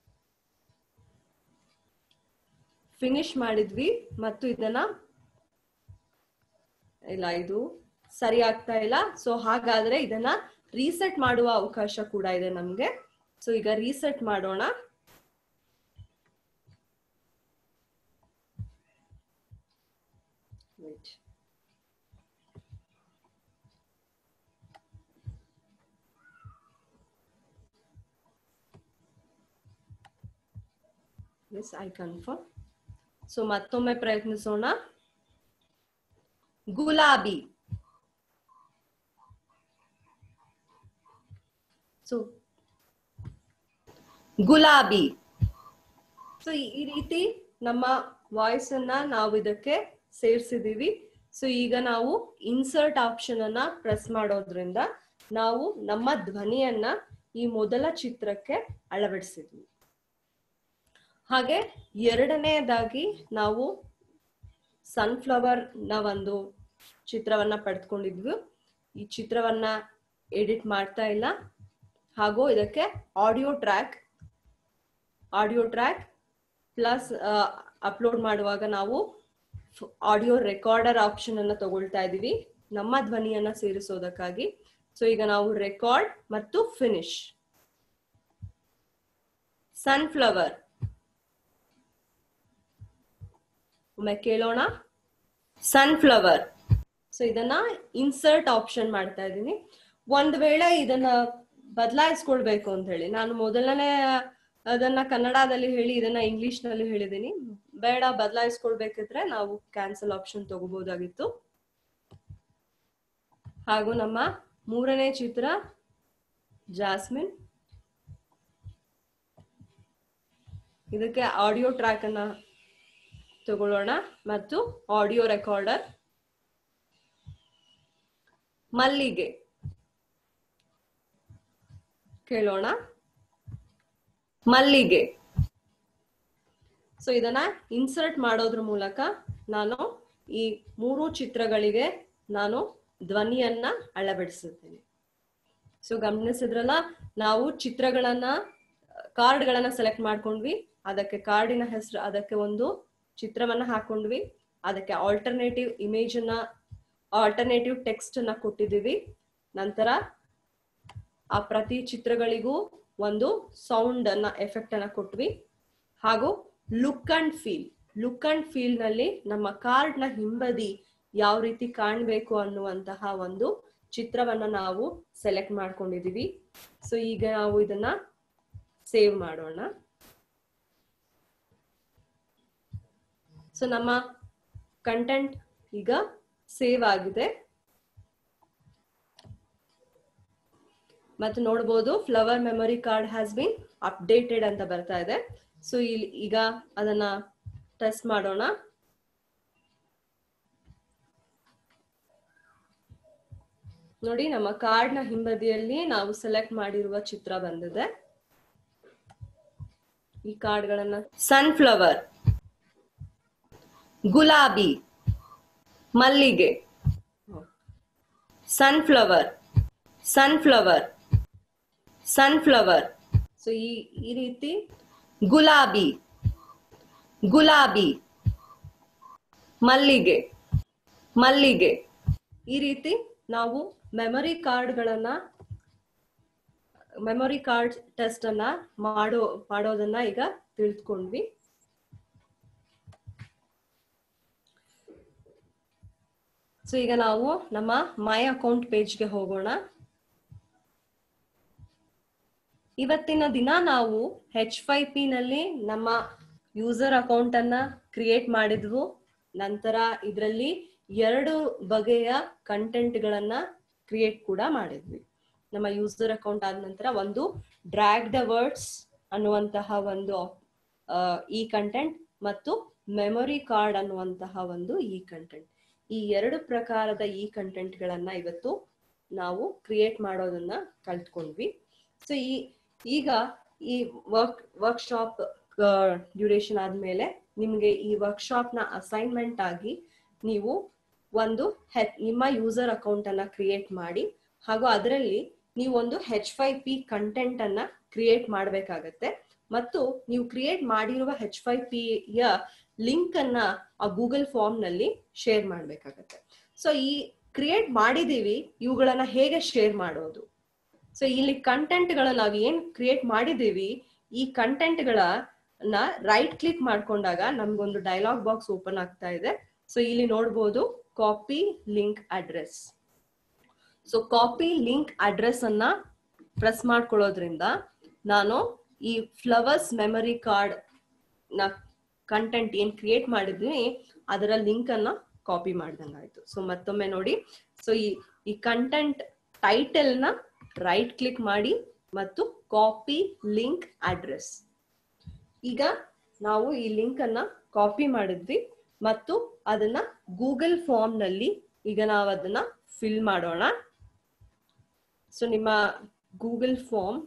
ಫಿನಿಶ್ ಮಾಡಿದ್ವಿ ಮತ್ತು ಇದನ್ನ ಇಲ್ಲ ಇದು ಸರಿ ಆಗ್ತಾ ಇಲ್ಲ ಸೊ ಹಾಗಾದ್ರೆ ಇದನ್ನ ರೀಸೆಟ್ ಮಾಡುವ ಅವಕಾಶ ಕೂಡ ಇದೆ ನಮ್ಗೆ ಸೊ ಈಗ ರೀಸೆಟ್ ಮಾಡೋಣ Wait. Yes, I confirm. So ಮತ್ತೊಮ್ಮೆ ಪ್ರಯತ್ನಿಸೋಣ ಗುಲಾಬಿ ಸೊ ಗುಲಾಬಿ ಸೊ ಈ ರೀತಿ ನಮ್ಮ ವಾಯ್ಸ್ ಅನ್ನ ನಾವು ಇದಕ್ಕೆ ಸೇರ್ಸಿದೀವಿ ಸೊ ಈಗ ನಾವು ಇನ್ಸರ್ಟ್ ಆಪ್ಷನ್ ಅನ್ನ ಪ್ರೆಸ್ ಮಾಡೋದ್ರಿಂದ ನಾವು ನಮ್ಮ ಧ್ವನಿಯನ್ನ ಈ ಮೊದಲ ಚಿತ್ರಕ್ಕೆ ಅಳವಡಿಸಿದ್ವಿ ಹಾಗೆ ಎರಡನೆಯದಾಗಿ ನಾವು ಸನ್ಫ್ಲವರ್ ನ ಒಂದು ಚಿತ್ರವನ್ನ ಪಡೆದುಕೊಂಡಿದ್ವಿ ಈ ಚಿತ್ರವನ್ನ ಎಡಿಟ್ ಮಾಡ್ತಾ ಇಲ್ಲ ಹಾಗೂ ಇದಕ್ಕೆ audio track audio track plus upload ಮಾಡುವಾಗ ನಾವು ಆಡಿಯೋ ರೆಕಾರ್ಡರ್ ಆಪ್ಷನ್ ಅನ್ನ ತಗೊಳ್ತಾ ಇದೀವಿ ನಮ್ಮ ಧ್ವನಿಯನ್ನ ಸೇರಿಸೋದಕ್ಕಾಗಿ ಸೊ ಈಗ ನಾವು ರೆಕಾರ್ಡ್ ಮತ್ತು ಫಿನಿಶ್ ಸನ್ಫ್ಲವರ್ ಒಮ್ಮೆ ಕೇಳೋಣ ಸನ್ಫ್ಲವರ್ ಸೊ ಇದನ್ನ ಇನ್ಸರ್ಟ್ ಆಪ್ಷನ್ ಮಾಡ್ತಾ ಇದ್ದೀನಿ ಒಂದ್ ವೇಳೆ ಇದನ್ನ ಬದಲಾಯಿಸ್ಕೊಳ್ಬೇಕು ಅಂತ ಹೇಳಿ ನಾನು ಮೊದಲನೇ ಅದನ್ನ ಕನ್ನಡದಲ್ಲಿ ಹೇಳಿ ಇದನ್ನ ಇಂಗ್ಲಿಷ್ ನಲ್ಲಿ ಹೇಳಿದೀನಿ ಬೇಡ ಬದಲಾಯಿಸ್ಕೊಳ್ಬೇಕಿದ್ರೆ ನಾವು ಕ್ಯಾನ್ಸಲ್ ಆಪ್ಷನ್ ತಗೋಬಹುದಾಗಿತ್ತು ಹಾಗೂ ನಮ್ಮ ಮೂರನೇ ಚಿತ್ರ ಜಾಸ್ಮಿನ್ ಇದಕ್ಕೆ ಆಡಿಯೋ ಟ್ರ್ಯಾಕ್ ಅನ್ನ ತಗೊಳ್ಳೋಣ ಮತ್ತು ಆಡಿಯೋ ರೆಕಾರ್ಡರ್ ಮಲ್ಲಿಗೆ ಕೇಳೋಣ ಮಲ್ಲಿಗೆ ಸೊ ಇದನ್ನ ಇನ್ಸರ್ಟ್ ಮಾಡೋದ್ರ ಮೂಲಕ ನಾನು ಈ ಮೂರು ಚಿತ್ರಗಳಿಗೆ ನಾನು ಧ್ವನಿಯನ್ನ ಅಳವಡಿಸುತ್ತೇನೆ ಸೊ ಗಮನಿಸಿದ್ರಲ್ಲ ನಾವು ಚಿತ್ರಗಳನ್ನ ಕಾರ್ಡ್ಗಳನ್ನ ಸೆಲೆಕ್ಟ್ ಮಾಡ್ಕೊಂಡ್ವಿ ಅದಕ್ಕೆ ಕಾರ್ಡಿನ ಹೆಸರು ಅದಕ್ಕೆ ಒಂದು ಚಿತ್ರವನ್ನ ಹಾಕೊಂಡ್ವಿ ಅದಕ್ಕೆ ಆಲ್ಟರ್ನೇಟಿವ್ ಇಮೇಜ್ ಅನ್ನ ಆಲ್ಟರ್ನೇಟಿವ್ ಟೆಕ್ಸ್ಟ್ ಅನ್ನ ಕೊಟ್ಟಿದ್ದೀವಿ ನಂತರ ಆ ಪ್ರತಿ ಚಿತ್ರಗಳಿಗೂ ಒಂದು ಸೌಂಡ್ ಅನ್ನ ಎಫೆಕ್ಟ್ ಅನ್ನ ಕೊಟ್ವಿ ಹಾಗೂ look and feel look and feel ನಲ್ಲಿ ನಮ್ಮ ಕಾರ್ಡ್ ನ ಹಿಂಬದಿ ಯಾವ ರೀತಿ ಕಾಣ್ಬೇಕು ಅನ್ನುವಂತಹ ಒಂದು ಚಿತ್ರವನ್ನ ನಾವು ಸೆಲೆಕ್ಟ್ ಮಾಡ್ಕೊಂಡಿದೀವಿ ಸೊ ಈಗ ನಾವು ಇದನ್ನ ಸೇವ್ ಮಾಡೋಣ ಸೊ ನಮ್ಮ ಕಂಟೆಂಟ್ ಈಗ ಸೇವ್ ಆಗಿದೆ ಮತ್ತು ನೋಡ್ಬೋದು flower memory card has been updated ಅಂತ ಬರ್ತಾ ಇದೆ ಸೊ ಇಲ್ಲಿ ಈಗ ಅದನ್ನ ಟೆಸ್ಟ್ ಮಾಡೋಣ ನೋಡಿ ನಮ್ಮ ಕಾರ್ಡ್ ನ ಹಿಂಬದಿಯಲ್ಲಿ ನಾವು ಸೆಲೆಕ್ಟ್ ಮಾಡಿರುವ ಚಿತ್ರ ಬಂದಿದೆ ಈ ಕಾರ್ಡ್ಗಳನ್ನ ಸನ್ಫ್ಲವರ್ ಗುಲಾಬಿ ಮಲ್ಲಿಗೆ ಸನ್ಫ್ಲವರ್ ಸನ್ಫ್ಲವರ್ ಸನ್ಫ್ಲವರ್ ಸೊ ಈ ಈ ರೀತಿ ಗುಲಾಬಿ ಗುಲಾಬಿ ಮಲ್ಲಿಗೆ ಮಲ್ಲಿಗೆ ಈ ರೀತಿ ನಾವು ಮೆಮೊರಿ ಕಾರ್ಡ್ಗಳನ್ನ ಮೆಮೊರಿ ಕಾರ್ಡ್ ಟೆಸ್ಟ್ ಅನ್ನ ಮಾಡೋ ಮಾಡೋದನ್ನ ಈಗ ತಿಳಿದುಕೊಂಡ್ವಿ ಸೊ ಈಗ ನಾವು ನಮ್ಮ ಮೈ ಅಕೌಂಟ್ ಪೇಜ್ಗೆ ಹೋಗೋಣ ಇವತ್ತಿನ ದಿನ ನಾವು ಹೆಚ್ ಫೈ ಪಿ ನಲ್ಲಿ ನಮ್ಮ ಯೂಸರ್ ಅಕೌಂಟ್ ಅನ್ನ ಕ್ರಿಯೇಟ್ ಮಾಡಿದ್ವು ನಂತರ ಇದರಲ್ಲಿ ಎರಡು ಬಗೆಯ ಕಂಟೆಂಟ್ ಗಳನ್ನ ಕ್ರಿಯೇಟ್ ಕೂಡ ಮಾಡಿದ್ವಿ ನಮ್ಮ ಯೂಸರ್ ಅಕೌಂಟ್ ಆದ ನಂತರ ಒಂದು ಡ್ರ್ಯಾಗ್ ದ ವರ್ಡ್ಸ್ ಅನ್ನುವಂತಹ ಒಂದು ಈ ಕಂಟೆಂಟ್ ಮತ್ತು ಮೆಮೊರಿ ಕಾರ್ಡ್ ಅನ್ನುವಂತಹ ಒಂದು ಈ ಕಂಟೆಂಟ್ ಈ ಎರಡು ಪ್ರಕಾರದ ಈ ಕಂಟೆಂಟ್ ಗಳನ್ನ ಇವತ್ತು ನಾವು ಕ್ರಿಯೇಟ್ ಮಾಡೋದನ್ನ ಕಲ್ತ್ಕೊಂಡ್ವಿ ಸೊ ಈ ಈಗ ಈ ವರ್ಕ್ ವರ್ಕ್ಶಾಪ್ ಡ್ಯೂರೇಷನ್ ಆದ್ಮೇಲೆ ನಿಮ್ಗೆ ಈ ವರ್ಕ್ಶಾಪ್ ನ ಅಸೈನ್ಮೆಂಟ್ ಆಗಿ ನೀವು ಒಂದು ನಿಮ್ಮ ಯೂಸರ್ ಅಕೌಂಟ್ ಅನ್ನ ಕ್ರಿಯೇಟ್ ಮಾಡಿ ಹಾಗೂ ಅದರಲ್ಲಿ ನೀವು ಒಂದು ಹೆಚ್ ಫೈ ಪಿ ಕಂಟೆಂಟ್ ಅನ್ನ ಕ್ರಿಯೇಟ್ ಮಾಡಬೇಕಾಗತ್ತೆ ಮತ್ತು ನೀವು ಕ್ರಿಯೇಟ್ ಮಾಡಿರುವ ಹೆಚ್ ಫೈ ಪಿ ಯ ಲಿಂಕ್ ಅನ್ನ ಆ ಗೂಗಲ್ ಫಾರ್ಮ್ ನಲ್ಲಿ ಶೇರ್ ಮಾಡ್ಬೇಕಾಗತ್ತೆ ಸೊ ಈ ಕ್ರಿಯೇಟ್ ಮಾಡಿದೀವಿ ಇವುಗಳನ್ನ ಹೇಗೆ ಶೇರ್ ಮಾಡೋದು ಸೊ ಇಲ್ಲಿ ಕಂಟೆಂಟ್ ಗಳ ನಾವ್ ಏನ್ ಕ್ರಿಯೇಟ್ ಮಾಡಿದೀವಿ ಈ ಕಂಟೆಂಟ್ ಗಳನ್ನ ರೈಟ್ ಕ್ಲಿಕ್ ಮಾಡ್ಕೊಂಡಾಗ ನಮ್ಗೊಂದು ಡೈಲಾಗ್ ಬಾಕ್ಸ್ ಓಪನ್ ಆಗ್ತಾ ಇದೆ ಸೊ ಇಲ್ಲಿ ನೋಡ್ಬೋದು copy link address so copy link address ಅನ್ನ ಪ್ರೆಸ್ ಮಾಡ್ಕೊಳ್ಳೋದ್ರಿಂದ ನಾನು ಈ ಫ್ಲವರ್ಸ್ ಮೆಮರಿ ಕಾರ್ಡ್ ನ ಕಂಟೆಂಟ್ ಏನ್ ಕ್ರಿಯೇಟ್ ಮಾಡಿದ್ವಿ ಅದರ ಲಿಂಕ್ ಅನ್ನ ಕಾಪಿ ಮಾಡ್ದಂಗಾಯ್ತು ಸೊ ಮತ್ತೊಮ್ಮೆ ನೋಡಿ ಸೊ ಈ ಈ ಕಂಟೆಂಟ್ ಟೈಟಲ್ ನ ರೈಟ್ ಕ್ಲಿಕ್ ಮಾಡಿ ಮತ್ತು ಕಾಪಿ ಲಿಂಕ್ ಅಡ್ರೆಸ್ ಈಗ ನಾವು ಈ ಲಿಂಕ್ ಅನ್ನ ಕಾಪಿ ಮಾಡಿದ್ವಿ ಮತ್ತು ಅದನ್ನ ಗೂಗಲ್ ಫಾರ್ಮ್ ನಲ್ಲಿ ಈಗ ನಾವು ಅದನ್ನ ಫಿಲ್ ಮಾಡೋಣ ಸೊ ನಿಮ್ಮ ಗೂಗಲ್ ಫಾರ್ಮ್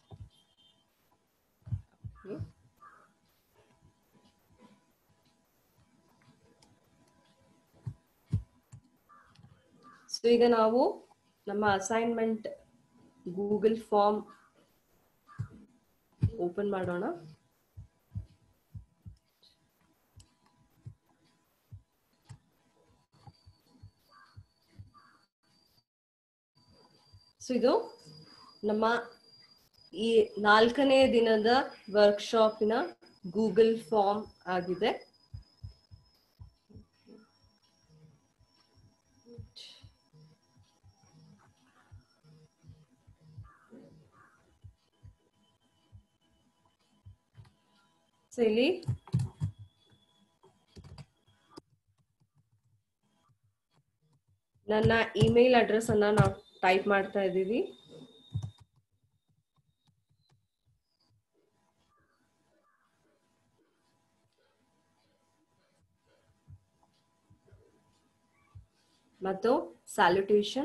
ಸೊ ಈಗ ನಾವು ನಮ್ಮ ಅಸೈನ್ಮೆಂಟ್ ಗೂಗಲ್ ಫಾರ್ಮ್ ಓಪನ್ ಮಾಡೋಣ ಸೊ ಇದು ನಮ್ಮ ಈ ನಾಲ್ಕನೇ ದಿನದ ವರ್ಕ್ಶಾಪಿನ ಗೂಗಲ್ ಫಾರ್ಮ್ ಆಗಿದೆ ಸೊ ಇಲ್ಲಿ ನನ್ನ ಇಮೇಲ್ ಅಡ್ರೆಸ್ ಅನ್ನ ನಾವು ಟೈಪ್ ಮಾಡ್ತಾ ಇದ್ದೀವಿ ಮತ್ತು ಸ್ಯಾಲ್ಯುಟೇಷನ್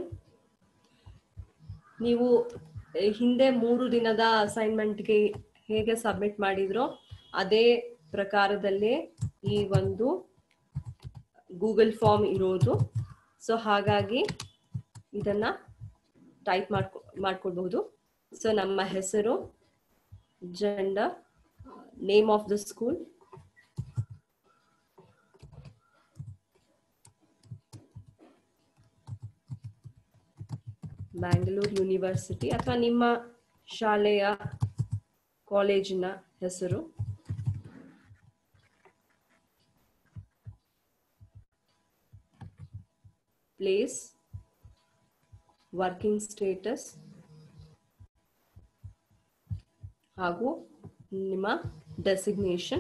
ನೀವು ಹಿಂದೆ ಮೂರು ದಿನದ ಅಸೈನ್ಮೆಂಟ್ಗೆ ಹೇಗೆ ಸಬ್ಮಿಟ್ ಮಾಡಿದ್ರೋ ಅದೇ ಪ್ರಕಾರದಲ್ಲೇ ಈ ಒಂದು ಗೂಗಲ್ ಫಾರ್ಮ್ ಇರೋದು ಸೊ ಹಾಗಾಗಿ ಇದನ್ನ ಟೈಪ್ ಮಾಡ್ಕೊ ಮಾಡ್ಕೊಳ್ಬಹುದು ಸೊ ನಮ್ಮ ಹೆಸರು gender name of the school Bangalore university ಅಥವಾ ನಿಮ್ಮ ಶಾಲೆಯ ಕಾಲೇಜಿನ ಹೆಸರು ಪ್ಲೇಸ್ ವರ್ಕಿಂಗ್ ಸ್ಟೇಟಸ್ ಹಾಗೂ ನಿಮ್ಮ ಡೆಸಿಗ್ನೇಷನ್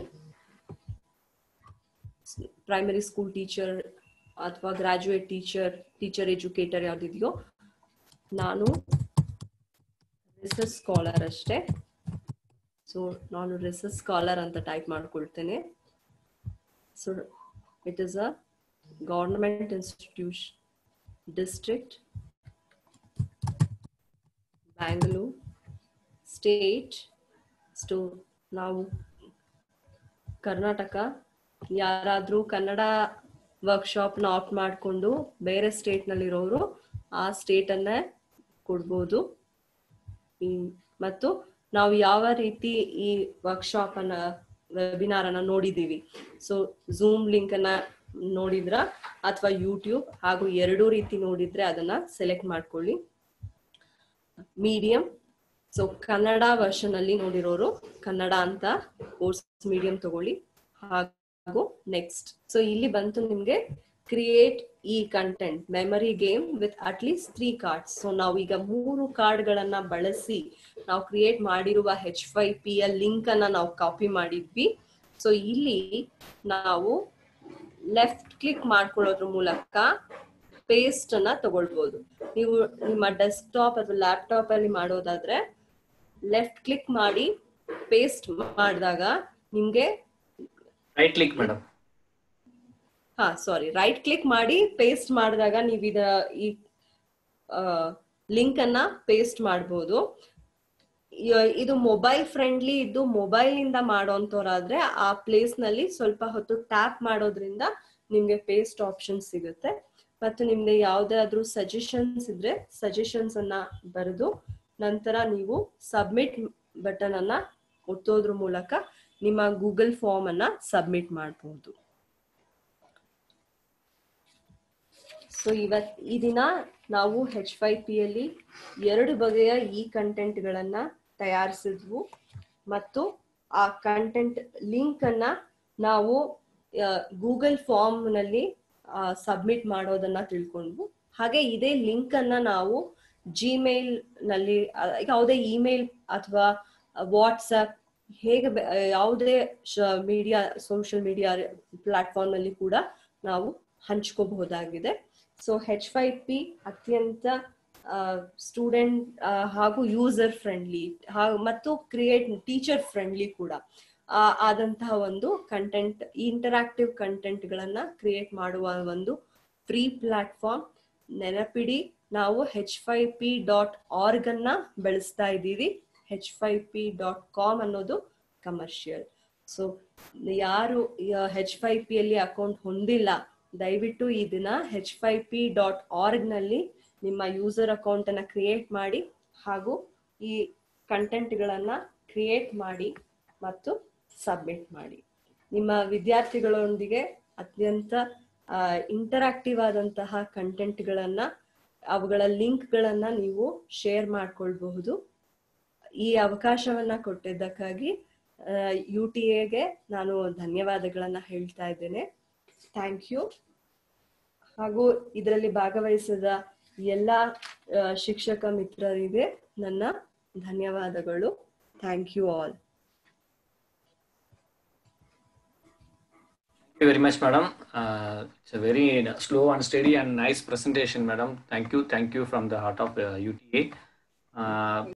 ಪ್ರೈಮರಿ ಸ್ಕೂಲ್ ಟೀಚರ್ ಅಥವಾ ಗ್ರಾಜುಯೇಟ್ ಟೀಚರ್ ಟೀಚರ್ ಎಜುಕೇಟರ್ ಯಾವ್ದಿದೆಯೋ ನಾನು ರಿಸರ್ಚ್ ಸ್ಕಾಲರ್ ಅಷ್ಟೇ ಸೊ ನಾನು ರಿಸರ್ಚ್ ಸ್ಕಾಲರ್ ಅಂತ ಟೈಪ್ ಮಾಡ್ಕೊಳ್ತೇನೆ so it is a government institution district Bangalore state ಸ್ಟೋ ನಾವು ಕರ್ನಾಟಕ ಯಾರಾದರೂ ಕನ್ನಡ ವರ್ಕ್ಶಾಪ್ನ ಆಪ್ಟ್ ಮಾಡಿಕೊಂಡು ಬೇರೆ ಸ್ಟೇಟ್ನಲ್ಲಿರೋರು ಆ ಸ್ಟೇಟನ್ನೇ ಕೊಡ್ಬೋದು ಮತ್ತು ನಾವು ಯಾವ ರೀತಿ ಈ ವರ್ಕ್ಶಾಪ್ ಅನ್ನ ವೆಬಿನಾರ್ ಅನ್ನ ನೋಡಿದೀವಿ ಸೊ ಝೂಮ್ ಲಿಂಕ್ ಅನ್ನ ನೋಡಿದ್ರ ಅಥವಾ ಯೂಟ್ಯೂಬ್ ಹಾಗೂ ಎರಡೂ ರೀತಿ ನೋಡಿದ್ರೆ ಅದನ್ನ ಸೆಲೆಕ್ಟ್ ಮಾಡ್ಕೊಳ್ಳಿ ಮೀಡಿಯಂ ಸೊ ಕನ್ನಡ ವರ್ಷನ್ ಅಲ್ಲಿ ನೋಡಿರೋರು ಕನ್ನಡ ಅಂತ ಕೋರ್ಸ್ ಮೀಡಿಯಂ ತಗೊಳ್ಳಿ ಹಾಗೂ ನೆಕ್ಸ್ಟ್ ಸೊ ಇಲ್ಲಿ ಬಂತು ನಿಮ್ಗೆ ಕ್ರಿಯೇಟ್ ಈ content memory game with at least three cards so ನಾವು ಈಗ ಮೂರು ಕಾರ್ಡ್ ಗಳನ್ನ ಬಳಸಿ ನಾವು ಕ್ರಿಯೇಟ್ ಮಾಡಿರುವ ಹೆಚ್ ಫೈ ಪಿ ಯ ಲಿಂಕ್ ಅನ್ನ ನಾವು ಕಾಪಿ ಮಾಡಿದ್ವಿ ಸೊ ಇಲ್ಲಿ ನಾವು ಲೆಫ್ಟ್ ಕ್ಲಿಕ್ ಮಾಡ್ಕೊಳ್ಳೋದ್ರ ಮೂಲಕ ಪೇಸ್ಟ್ ಅನ್ನ ತಗೊಳ್ಬಹುದು ನೀವು ನಿಮ್ಮ ಡೆಸ್ಕ್ಟಾಪ್ ಅಥವಾ ಲ್ಯಾಪ್ಟಾಪ್ ಅಲ್ಲಿ ಮಾಡೋದಾದ್ರೆ ಲೆಫ್ಟ್ ಕ್ಲಿಕ್ ಮಾಡಿ ಪೇಸ್ಟ್ ಮಾಡಿದಾಗ ನಿಮ್ಗೆ ರೈಟ್ ಕ್ಲಿಕ್ ಮೇಡಮ್ ಹಾ ಸಾರಿ ರೈಟ್ ಕ್ಲಿಕ್ ಮಾಡಿ ಪೇಸ್ಟ್ ಮಾಡಿದಾಗ ನೀವು ಇದ ಈ ಲಿಂಕ್ ಅನ್ನ ಪೇಸ್ಟ್ ಮಾಡಬಹುದು ಇದು ಮೊಬೈಲ್ ಫ್ರೆಂಡ್ಲಿ ಇದ್ದು ಮೊಬೈಲ್ ಇಂದ ಮಾಡೋಂಥವ್ರಾದ್ರೆ ಆ ಪ್ಲೇಸ್ ನಲ್ಲಿ ಸ್ವಲ್ಪ ಹೊತ್ತು ಟ್ಯಾಪ್ ಮಾಡೋದ್ರಿಂದ ನಿಮ್ಗೆ ಪೇಸ್ಟ್ ಆಪ್ಷನ್ ಸಿಗುತ್ತೆ ಮತ್ತು ನಿಮ್ಗೆ ಯಾವ್ದಾದ್ರು ಸಜೆಷನ್ಸ್ ಇದ್ರೆ ಸಜೆಷನ್ಸ್ ಅನ್ನ ಬರೆದು ನಂತರ ನೀವು ಸಬ್ಮಿಟ್ ಬಟನ್ ಅನ್ನ ಒತ್ತೋದ್ರ ಮೂಲಕ ನಿಮ್ಮ ಗೂಗಲ್ ಫಾರ್ಮ್ ಅನ್ನ ಸಬ್ಮಿಟ್ ಮಾಡಬಹುದು ಸೊ ಇವತ್ ಈ ದಿನ ನಾವು ಹೆಚ್ ಫೈ ಪಿ ಅಲ್ಲಿ ಎರಡು ಬಗೆಯ ಈ ಕಂಟೆಂಟ್ ಗಳನ್ನ ತಯಾರಿಸಿದ್ವು ಮತ್ತು ಆ ಕಂಟೆಂಟ್ ಲಿಂಕ್ ಅನ್ನ ನಾವು ಗೂಗಲ್ ಫಾರ್ಮ್ ನಲ್ಲಿ ಸಬ್ಮಿಟ್ ಮಾಡೋದನ್ನ ತಿಳ್ಕೊಂಡ್ವು ಹಾಗೆ ಇದೇ ಲಿಂಕ್ ಅನ್ನ ನಾವು ಜಿಮೇಲ್ ನಲ್ಲಿ ಯಾವುದೇ ಇಮೇಲ್ ಅಥವಾ ವಾಟ್ಸಪ್ ಹೇಗೆ ಯಾವುದೇ ಮೀಡಿಯಾ ಸೋಷಿಯಲ್ ಮೀಡಿಯಾ ಪ್ಲಾಟ್ಫಾರ್ಮ್ ನಲ್ಲಿ ಕೂಡ ನಾವು ಹಂಚ್ಕೋಬಹುದಾಗಿದೆ ಸೊ ಹೆಚ್ ಫೈ ಪಿ ಅತ್ಯಂತ ಸ್ಟೂಡೆಂಟ್ ಹಾಗೂ ಯೂಸರ್ ಫ್ರೆಂಡ್ಲಿ ಮತ್ತು ಕ್ರಿಯೇಟ್ ಟೀಚರ್ ಫ್ರೆಂಡ್ಲಿ ಕೂಡ ಆದಂತಹ ಒಂದು ಕಂಟೆಂಟ್ ಇಂಟರಾಕ್ಟಿವ್ ಕಂಟೆಂಟ್ ಗಳನ್ನ ಕ್ರಿಯೇಟ್ ಮಾಡುವ ಒಂದು ಫ್ರೀ ಪ್ಲಾಟ್ಫಾರ್ಮ್ ನೆನಪಿಡಿ ನಾವು H five P dot org ಅನ್ನ ಬೆಳೆಸ್ತಾ ಇದ್ದೀವಿ H five P dot com ಅನ್ನೋದು ಕಮರ್ಷಿಯಲ್ ಸೊ ಯಾರು ಹೆಚ್ ಫೈ ಪಿ ಅಲ್ಲಿ ಅಕೌಂಟ್ ಹೊಂದಿಲ್ಲ ದಯವಿಟ್ಟು ಈ ದಿನ H five P dot org ನಲ್ಲಿ ನಿಮ್ಮ ಯೂಸರ್ ಅಕೌಂಟ್ ಅನ್ನ ಕ್ರಿಯೇಟ್ ಮಾಡಿ ಹಾಗೂ ಈ ಕಂಟೆಂಟ್ ಗಳನ್ನ ಕ್ರಿಯೇಟ್ ಮಾಡಿ ಮತ್ತು ಸಬ್ಮಿಟ್ ಮಾಡಿ ನಿಮ್ಮ ವಿದ್ಯಾರ್ಥಿಗಳೊಂದಿಗೆ ಅತ್ಯಂತ ಇಂಟರಾಕ್ಟಿವ್ ಆದಂತಹ ಕಂಟೆಂಟ್ ಗಳನ್ನ ಅವುಗಳ ಲಿಂಕ್ ಗಳನ್ನ ನೀವು ಶೇರ್ ಮಾಡ್ಕೊಳ್ಬಹುದು ಈ ಅವಕಾಶವನ್ನ ಕೊಟ್ಟಿದ್ದಕ್ಕಾಗಿ ಯು ಟಿ ಎಗೆ ನಾನು ಧನ್ಯವಾದಗಳನ್ನ ಹೇಳ್ತಾ ಇದ್ದೇನೆ ಥ್ಯಾಂಕ್ ಯು ಹಾಗೂ ಇದರಲ್ಲಿ ಭಾಗವಹಿಸಿದ ಎಲ್ಲ ಶಿಕ್ಷಕ ಮಿತ್ರರಿಗೆ ನನ್ನ ಧನ್ಯವಾದಗಳು thank you all Thank you very much, madam. Uh, it's a very slow and steady and nice presentation, madam. Thank you. Thank you from the heart of uh, UTA. Uh,